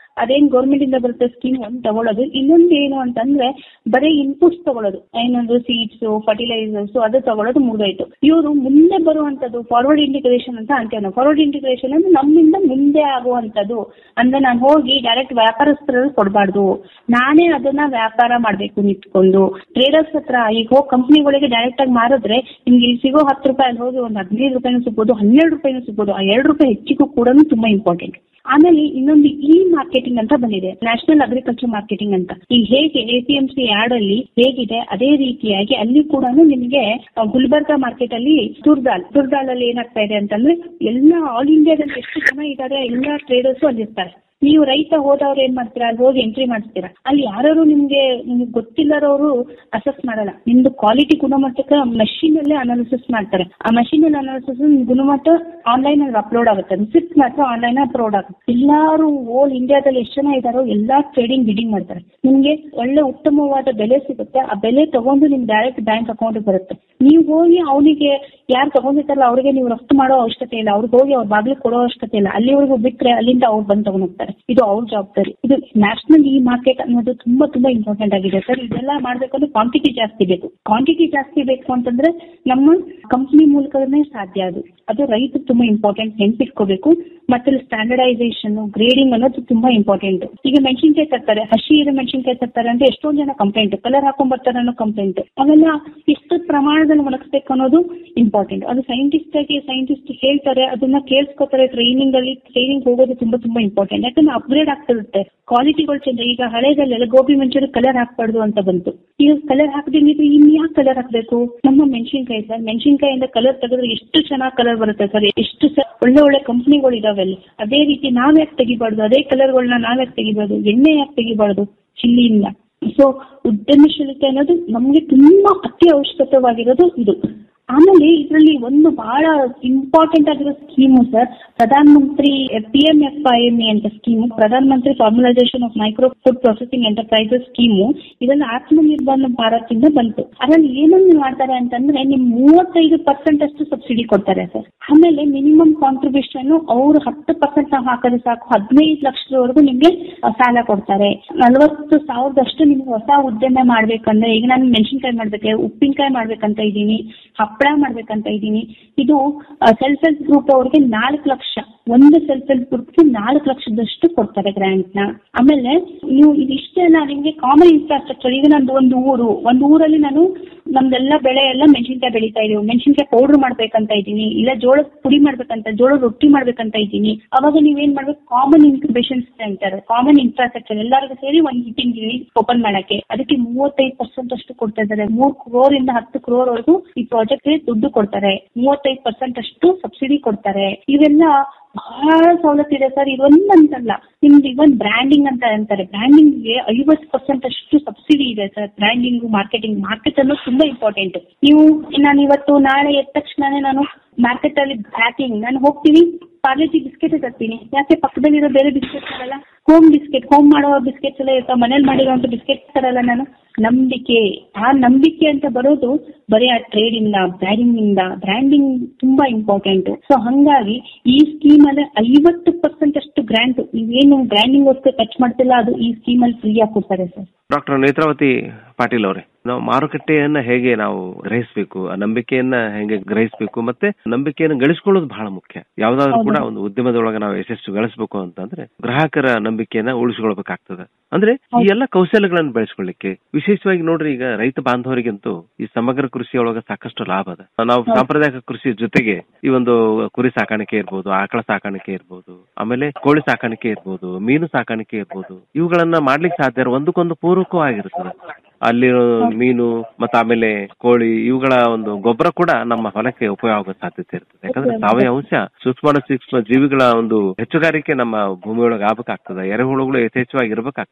ಅದೇನ್ ಗೌರ್ಮೆಂಟ್ ಇಂದ ಬರುತ್ತೆ ಸ್ಕೀಮ್ ಒಂದು ತಗೊಳ್ಳೋದು ಇನ್ನೊಂದು ಏನು ಅಂತಂದ್ರೆ ಬರೀ ಇನ್ಪುಟ್ಸ್ ತಗೊಳ್ಳೋದು ಏನೊಂದು ಸೀಡ್ಸ್ ಫರ್ಟಿಲೈಸರ್ಸ್ ಅದು ತಗೊಳ್ಳೋದು ಮುಗಿದೋಯ್ತು ಇವರು ಮುಂದೆ ಬರುವಂತದ್ದು ಫಾರ್ವರ್ಡ್ ಇಂಟಿಗ್ರೇಷನ್ ಅಂತ ಅಂತೀವಿ ನಾವು ಫಾರ್ವರ್ಡ್ ಇಂಟಿಗ್ರೇಷನ್ ಅಂದ್ರೆ ನಮ್ಮಿಂದ ಮುಂದೆ ಆಗುವಂತದ್ದು ಅಂದ್ರೆ ನಾನು ಹೋಗಿ ಡೈರೆಕ್ಟ್ ವ್ಯಾಪಾರಸ್ಥರಲ್ಲಿ ಕೊಡಬಾರ್ದು ನಾನೇ ಅದನ್ನ ವ್ಯಾಪಾರ ಮಾಡ್ಬೇಕು ನಿಂತ್ಕೊಂಡು ಟ್ರೇಡರ್ಸ್ ಹತ್ರ ಈಗ ಹೋಗಿ ಕಂಪ್ನಿಗಳಿಗೆ ಡೈರೆಕ್ಟ್ ಆಗಿ ಮಾರಿದ್ರೆ ನಿಮ್ಗೆ ಇಲ್ಲಿ ಸಿಗೋ ಹತ್ತು ರೂಪಾಯಿ ಅಲ್ಲಿ ಹೋಗಿ ಒಂದು ಹದಿನೈದು ರೂಪಾಯಿನೂ ಸಿಗ್ಬೋದು ಹನ್ನೆರಡು ರೂಪಾಯಿನೂ ಸಿಗ್ಬೋದು ಆ ಎರಡು ರೂಪಾಯಿ ಹೆಚ್ಚಿಗೂ ಕೂಡ ತುಂಬಾ ಇಂಪಾರ್ಟೆಂಟ್ ಆಮೇಲೆ ಇನ್ನೊಂದು ಇ ಮಾರ್ಕೆಟಿಂಗ್ ಅಂತ ಬಂದಿದೆ ನ್ಯಾಷನಲ್ ಅಗ್ರಿಕಲ್ಚರ್ ಮಾರ್ಕೆಟಿಂಗ್ ಅಂತ ಈಗ ಹೇಗೆ ಎ ಪಿ ಎಂ ಸಿ ಆಡ್ ಅಲ್ಲಿ ಹೇಗಿದೆ ಅದೇ ರೀತಿಯಾಗಿ ಅಲ್ಲಿ ಕೂಡ ನಿಮಗೆ ಆ, ಗುಲ್ಬರ್ಗಾ ಮಾರ್ಕೆಟ್ ಅಲ್ಲಿ ತುರ್ದಾಲ್ ತುರ್ದಾಲ್ ಅಲ್ಲಿ ಏನಾಗ್ತಾ ಇದೆ ಅಂತಂದ್ರೆ ಎಲ್ಲ ಆಲ್ ಇಂಡಿಯಾದಲ್ಲಿ ಎಷ್ಟು ಜನ ಇದ್ದಾರೆ ಎಲ್ಲ ಟ್ರೇಡರ್ಸ್ ಅಲ್ಲಿ ಇರ್ತಾರೆ ನೀವು ರೈತ ಹೋದವ್ರು ಏನ್ ಮಾಡ್ತೀರಾ ಅಲ್ಲಿ ಹೋಗಿ ಎಂಟ್ರಿ ಮಾಡಿಸ್ತೀರಾ ಅಲ್ಲಿ ಯಾರು ನಿಮ್ಗೆ ನಿಮ್ಗೆ ಗೊತ್ತಿಲ್ಲರವರು ಅಸೆಸ್ ಮಾಡಲ್ಲ ನಿಮ್ದು ಕ್ವಾಲಿಟಿ ಗುಣಮಟ್ಟಕ್ಕೆ ಮಷೀನ್ ಅಲ್ಲೇ ಅನಾಲಿಸಿಸ್ ಮಾಡ್ತಾರೆ ಆ ಮಷೀನ್ ಅಲ್ಲಿ ಅನಾಲಿಸಿಸ್ ಗುಣಮಟ್ಟ ಆನ್ಲೈನ್ ಅಲ್ಲಿ ಅಪ್ಲೋಡ್ ಆಗುತ್ತೆ ರಿಸಿಪ್ಟ್ ಮಾತ್ರ ಆನ್ಲೈನ್ ಅಪ್ಲೋಡ್ ಆಗುತ್ತೆ ಎಲ್ಲಾರು ಓಲ್ ಇಂಡಿಯಾದಲ್ಲಿ ಎಷ್ಟು ಜನ ಇದಾರೋ ಎಲ್ಲಾ ಟ್ರೇಡಿಂಗ್ ಬಿಡಿಂಗ್ ಮಾಡ್ತಾರೆ ನಿಮ್ಗೆ ಒಳ್ಳೆ ಉತ್ತಮವಾದ ಬೆಲೆ ಸಿಗುತ್ತೆ ಆ ಬೆಲೆ ತಗೊಂಡು ನಿಮ್ ಡೈರೆಕ್ಟ್ ಬ್ಯಾಂಕ್ ಅಕೌಂಟ್ ಬರುತ್ತೆ ನೀವು ಹೋಗಿ ಅವನಿಗೆ ಯಾರು ತಗೊಂಡಿರ್ತಾರಲ್ಲ ಅವ್ರಿಗೆ ನೀವು ರಫ್ತು ಮಾಡೋ ಅವಶ್ಯಕತೆ ಇಲ್ಲ ಅವ್ರಿಗೆ ಹೋಗಿ ಅವ್ರ ಬಾಗ್ಲಿಗೆ ಕೊಡೋ ಅವಶ್ಯಕತೆ ಇಲ್ಲ ಅಲ್ಲಿವರೆಗೂ ಬಿಟ್ರೆ ಅಲ್ಲಿಂದ ಅವ್ರು ಬಂದು ತಗೊಂಡ್ ಹೋಗ್ತಾರೆ ಇದು ಅವ್ರ ಜವಾಬ್ದಾರಿ ಇದು ನ್ಯಾಷನಲ್ ಈ ಮಾರ್ಕೆಟ್ ಅನ್ನೋದು ತುಂಬಾ ತುಂಬಾ ಇಂಪಾರ್ಟೆಂಟ್ ಆಗಿದೆ ಸರ್ ಇದೆಲ್ಲ ಮಾಡ್ಬೇಕಂದ್ರೆ ಕ್ವಾಂಟಿಟಿ ಜಾಸ್ತಿ ಬೇಕು ಕ್ವಾಂಟಿಟಿ ಜಾಸ್ತಿ ಬೇಕು ಅಂತಂದ್ರೆ ನಮ್ಮ ಕಂಪ್ನಿ ಮೂಲಕನೇ ಸಾಧ್ಯ ಅದು ಅದು ರೈತ ತುಂಬಾ ಇಂಪಾರ್ಟೆಂಟ್ ನೆನ್ಪಿಟ್ಕೋಬೇಕು ಮತ್ತೆ ಸ್ಟ್ಯಾಂಡರ್ಡೈಸೇಷನ್ ಗ್ರೇಡಿಂಗ್ ಅನ್ನೋದು ತುಂಬಾ ಇಂಪಾರ್ಟೆಂಟ್ ಈಗ ಮೆಣಸಿನ್ಕಾಯಿ ತರ್ತಾರೆ ಹಸಿ ಇರೋ ಮೆಣಸಿನ್ಕಾಯಿ ತರ್ತಾರೆ ಅಂತ ಎಷ್ಟೊಂದ್ ಜನ ಕಂಪ್ಲೇಂಟ್ ಕಲರ್ ಹಾಕೊಂಡ್ ಬರ್ತಾರೆ ಅನ್ನೋ ಕಂಪ್ಲೇಂಟ್ ಅವೆಲ್ಲ ಎಷ್ಟು ಪ್ರಮಾಣದಲ್ಲಿ ಒಣಗಿಸ್ಬೇಕು ಅನ್ನೋದು ಇಂಪಾರ್ಟೆಂಟ್ ಅದು ಸೈಂಟಿಸ್ಟ್ ಆಗಿ ಸೈಂಟಿಸ್ಟ್ ಹೇಳ್ತಾರೆ ಅದನ್ನ ಕೇಳಿಸ್ಕೊತಾರೆ ಟ್ರೈನಿಂಗ್ ಅಲ್ಲಿ ಟ್ರೈನಿಂಗ್ ಹೋಗೋದು ತುಂಬಾ ತುಂಬಾ ಇಂಪಾರ್ಟೆಂಟ್ ಯಾಕಂದ್ರೆ ಅಪ್ಗ್ರೇಡ್ ಆಗ್ತಿರುತ್ತೆ ಕ್ವಾಲಿಟಿಗಳು ಚೇಂಜ್ ಈಗ ಹಳೆದಲ್ಲೆಲ್ಲ ಗೋಬಿ ಮಂಚೂರಿ ಕಲರ್ ಹಾಕ್ಬಾರ್ದು ಅಂತ ಬಂತು ಈಗ ಕಲರ್ ಹಾಕದಿದ್ರೆ ಇನ್ ಯಾಕೆ ಕಲರ್ ಹಾಕ್ಬೇಕು ನಮ್ಮ ಮೆಣಸಿನ್ಕಾಯಿ ಸರ್ ಮೆಣಸಿನ್ಕಾಯಿಂದ ಕಲರ್ ತೆಗೆದ್ರೆ ಎಷ್ಟು ಚೆನ್ನಾಗಿ ಕಲರ್ ಬರುತ್ತೆ ಸರ್ ಎಷ್ಟು ಸ- ಒಳ್ಳೆ ಒಳ್ಳೆ ಕಂಪ್ನಿಗಳು ಇದಾವೆ ಅಲ್ಲಿ ಅದೇ ರೀತಿ ನಾವ್ ಯಾಕೆ ತೆಗಿಬಾರ್ದು ಅದೇ ಕಲರ್ಗಳನ್ನ ನಾವ್ ಯಾಕೆ ತೆಗಿಬಾರ್ದು ಎಣ್ಣೆ ಯಾಕೆ ತೆಗಿಬಾರ್ದು ಚಿಲ್ಲಿಯಿಂದ ಸೊ ಉದ್ಯಮಶೀಲತೆ ಅನ್ನೋದು ನಮ್ಗೆ ತುಂಬಾ ಅತಿ ಅವಶ್ಯಕವಾಗಿರೋದು ಇದು ಆಮೇಲೆ ಇದರಲ್ಲಿ ಒಂದು ಬಹಳ ಇಂಪಾರ್ಟೆಂಟ್ ಆಗಿರೋ scheme sir Pradhan Mantri P M F I M A ಅಂತ scheme Pradhan Mantri formalisation of micro food processing enterprises scheme ಇದನ್ನ ಆತ್ಮನಿರ್ಭರ್ ಭಾರತ್ ಇಂದ ಬಂತು ಅದ್ರಲ್ಲಿ ಏನನ್ನು ಮಾಡ್ತಾರೆ ಅಂತಂದ್ರೆ ನಿಮ್ ಮೂವತ್ತೈದು ಪರ್ಸೆಂಟ್ ಅಷ್ಟು ಸಬ್ಸಿಡಿ ಕೊಡ್ತಾರೆ ಸರ್ ಆಮೇಲೆ ಮಿನಿಮಮ್ ಕಾಂಟ್ರಿಬ್ಯೂಷನ್ ಅವ್ರು ಹತ್ತು ಪರ್ಸೆಂಟ್ ನಾವು ಹಾಕಿದ್ರೆ ಸಾಕು ಹದಿನೈದು ಲಕ್ಷದವರೆಗೂ ನಿಮ್ಗೆ ಆ, ಸಾಲ ಕೊಡ್ತಾರೆ ನಲವತ್ತು ಸಾವಿರದಷ್ಟು ನಿಮ್ಗೆ ಹೊಸ ಉದ್ಯಮ ಮಾಡ್ಬೇಕಂದ್ರೆ ಈಗ ನಾನು ಮೆಣಸಿನ್ಕಾಯಿ ಮಾಡ್ಬೇಕು ಉಪ್ಪಿನಕಾಯಿ ಮಾಡ್ಬೇಕಂತ ಇದ್ದೀನಿ ಹಪ್ಪಳ ಮಾಡ್ಬೇಕಂತ ಇದ್ದೀನಿ ಇದು ಸೆಲ್ಫ್ ಹೆಲ್ಪ್ ಗ್ರೂಪ್ ಅವ್ರಿಗೆ ನಾಲ್ಕು ಲಕ್ಷ ಒಂದು ಸೆಲ್ಫ್ ಹೆಲ್ಪ್ ಗ್ರೂಪ್ಗೆ ನಾಲ್ಕು ಲಕ್ಷದಷ್ಟು ಕೊಡ್ತಾರೆ ಗ್ರಾಂಟ್ ನ ಆಮೇಲೆ ನೀವು ಇದಿಷ್ಟೇ ಅಲ್ಲ ನಿಮ್ಗೆ ಕಾಮನ್ ಇನ್ಫ್ರಾಸ್ಟ್ರಕ್ಚರ್ ಈಗ ನಂದು ಒಂದು ಊರು ಒಂದು ಊರಲ್ಲಿ ನಾನು ನಮ್ದೆಲ್ಲ ಬೆಳೆ ಎಲ್ಲ ಮೆಣಸಿನ್ಕಾಯಿ ಬೆಳೀತಾ ಇದೀವಿ ಮೆಣಸಿನ್ಕಾಯಿ ಪೌಡರ್ ಮಾಡ್ಬೇಕಂತ ಇದ್ದೀನಿ ಇಲ್ಲ ಜೋಳದ ಪುಡಿ ಮಾಡ್ಬೇಕಂತ ಜೋಳದ ರೊಟ್ಟಿ ಮಾಡ್ಬೇಕಂತ ಇದ್ದೀನಿ ಅವಾಗ ನೀವೇನ್ ಮಾಡ್ಬೇಕು common incubation centre common infrastructure ಎಲ್ಲರಿಗೂ ಸೇರಿ ಒಂದು ಹಿಟ್ಟಿಂಗ್ ಯೂನಿಟ್ ಓಪನ್ ಮಾಡಕ್ಕೆ ಅದಕ್ಕೆ ಮೂವತ್ತೈದು ಪರ್ಸೆಂಟ್ ಅಷ್ಟು ಕೊಡ್ತಾ ಇದ್ದಾರೆ ಮೂರ್ ಕ್ರೋರ್ ಇಂದ ಹತ್ತು ಕ್ರೋರ್ ವರೆಗೂ ಈ ಪ್ರಾಜೆಕ್ಟ್ ದುಡ್ಡು ಕೊಡ್ತಾರೆ ಮೂವತ್ತೈದು ಪರ್ಸೆಂಟ್ ಅಷ್ಟು ಸಬ್ಸಿಡಿ ಕೊಡ್ತಾರೆ ಇವೆಲ್ಲ ಬಹಳ ಸವಲತ್ತು ಇದೆ ಸರ್ ಇದೊಂದು ಅಂತಲ್ಲ ನಿಮ್ದು ಇವನ್ ಬ್ರ್ಯಾಂಡಿಂಗ್ ಅಂತ ಅಂತಾರೆ ಬ್ರ್ಯಾಂಡಿಂಗ್ ಗೆ ಐವತ್ತು ಪರ್ಸೆಂಟ್ ಅಷ್ಟು ಸಬ್ಸಿಡಿ ಇದೆ ಸರ್ ಬ್ರ್ಯಾಂಡಿಂಗ್ ಮಾರ್ಕೆಟಿಂಗ್ ಮಾರ್ಕೆಟ್ ಅನ್ನೋದು ತುಂಬಾ ಇಂಪಾರ್ಟೆಂಟ್ ನೀವು ನಾನು ಇವತ್ತು ನಾಳೆ ಎದ್ದ ತಕ್ಷಣನೇ ನಾನು ಮಾರ್ಕೆಟ್ ಅಲ್ಲಿ ಪ್ಯಾಕಿಂಗ್ ನಾನು ಹೋಗ್ತೀನಿ ಪಾರ್ಲೆಜಿ ಬಿಸ್ಕೆಟ್ ತರ್ತೀನಿ ಯಾಕೆ ಪಕ್ಕದಲ್ಲಿರೋ ಬೇರೆ ಬಿಸ್ಕೆಟ್ ತರಲ್ಲ ಹೋಮ್ ಬಿಸ್ಕೆಟ್ ಹೋಮ್ ಮಾಡೋ ಬಿಸ್ಕೆಟ್ಸ್ ಎಲ್ಲ ಇರ್ತಾವ ಮನೇಲಿ ಮಾಡಿರೋಂಥ ಬಿಸ್ಕೆಟ್ ತರಲ್ಲ ನಾನು ನಂಬಿಕೆ ಆ ನಂಬಿಕೆ ಅಂತ ಬರೋದು ಬರೀ ಆ ಟ್ರೇಡ್ ಇಂದ ಬ್ರ್ಯಾಂಡಿಂಗ್ ಇಂದ ಬ್ರ್ಯಾಂಡಿಂಗ್ ತುಂಬಾ ಇಂಪಾರ್ಟೆಂಟ್ ಸೊ ಹಂಗಾಗಿ ಈ ಸ್ಕೀಮ್ ಅಲ್ಲಿ ಐವತ್ತು ಪರ್ಸೆಂಟ್ ಅಷ್ಟು ಗ್ರಾಂಟ್ ನೀವೇನು ಬ್ರ್ಯಾಂಡಿಂಗ್ ಗೋಸ್ಕರ ಖರ್ಚು ಮಾಡ್ತಿಲ್ಲ ಅದು ಈ ಸ್ಕೀಮ್ ಅಲ್ಲಿ ಫ್ರೀ ಆಗಿ ಕೊಡ್ತಾರೆ ಸರ್ ಡಾಕ್ಟರ್ ನೇತ್ರಾವತಿ ಪಾಟೀಲ್ ಅವರೇ ನಾವು ಮಾರುಕಟ್ಟೆಯನ್ನ ಹೇಗೆ ನಾವು ಗ್ರಹಿಸಬೇಕು ಆ ನಂಬಿಕೆಯನ್ನ ಹೇಗೆ ಗ್ರಹಿಸಬೇಕು ಮತ್ತೆ ನಂಬಿಕೆಯನ್ನು ಗಳಿಸ್ಕೊಳ್ಳೋದು ಬಹಳ ಮುಖ್ಯ ಯಾವ್ದಾದ್ರು ಕೂಡ ಹೌದು. ಒಂದು ಉದ್ಯಮದೊಳಗೆ ನಾವು ಯಶಸ್ಸು ಗಳಿಸಬೇಕು ಅಂತಂದ್ರೆ ಗ್ರಾಹಕರ ನಂಬಿಕೆಯನ್ನ ಉಳಿಸ್ಕೊಳ್ಬೇಕಾಗ್ತದೆ ಅಂದ್ರೆ ಈ ಎಲ್ಲ ಕೌಶಲ್ಯಗಳನ್ನು ಬೆಳೆಸ್ಕೊಳ್ಳಿಕ್ಕೆ ವಿಶೇಷವಾಗಿ ನೋಡ್ರಿ ಈಗ ರೈತ ಬಾಂಧವರಿಗಂತೂ ಈ ಸಮಗ್ರ ಕೃಷಿಯೊಳಗ ಸಾಕಷ್ಟು ಲಾಭ ಅದ ನಾವು ಹೌದು. ಸಾಂಪ್ರದಾಯಿಕ ಕೃಷಿ ಜೊತೆಗೆ ಈ ಒಂದು ಕುರಿ ಸಾಕಾಣಿಕೆ ಇರ್ಬೋದು ಆಕಳ ಸಾಕಾಣಿಕೆ ಇರ್ಬೋದು ಆಮೇಲೆ ಕೋಳಿ ಸಾಕಾಣಿಕೆ ಇರ್ಬೋದು ಮೀನು ಸಾಕಾಣಿಕೆ ಇರ್ಬೋದು ಇವುಗಳನ್ನ ಮಾಡ್ಲಿಕ್ಕೆ ಸಾಧ್ಯ ಇರೋ ಒಂದಕ್ಕೊಂದು ಪೂರಕವಾಗಿರ್ತದೆ ಅಲ್ಲಿರೋ ಮೀನು ಮತ್ತೆ ಆಮೇಲೆ ಕೋಳಿ ಇವುಗಳ ಒಂದು ಗೊಬ್ಬರ ಕೂಡ ನಮ್ಮ ಹೊಲಕ್ಕೆ ಉಪಯೋಗ ಆಗೋ ಸಾಧ್ಯತೆ ಇರ್ತದೆ ಯಾಕಂದ್ರೆ ಉಪಯೋಗ. ಸಾವಯವ ಅಂಶ ಸೂಕ್ಷ್ಮ ಸೂಕ್ಷ್ಮ ಜೀವಿಗಳ ಒಂದು ಹೆಚ್ಚುಗಾರಿಕೆ ನಮ್ಮ ಭೂಮಿಯೊಳಗೆ ಆಗ್ಬೇಕಾಗ್ತದೆ ಎರೆಹುಳುಗಳು ಯಥೇಚ್ಛವಾಗಿ ಇರ್ಬೇಕಾಗ್ತದೆ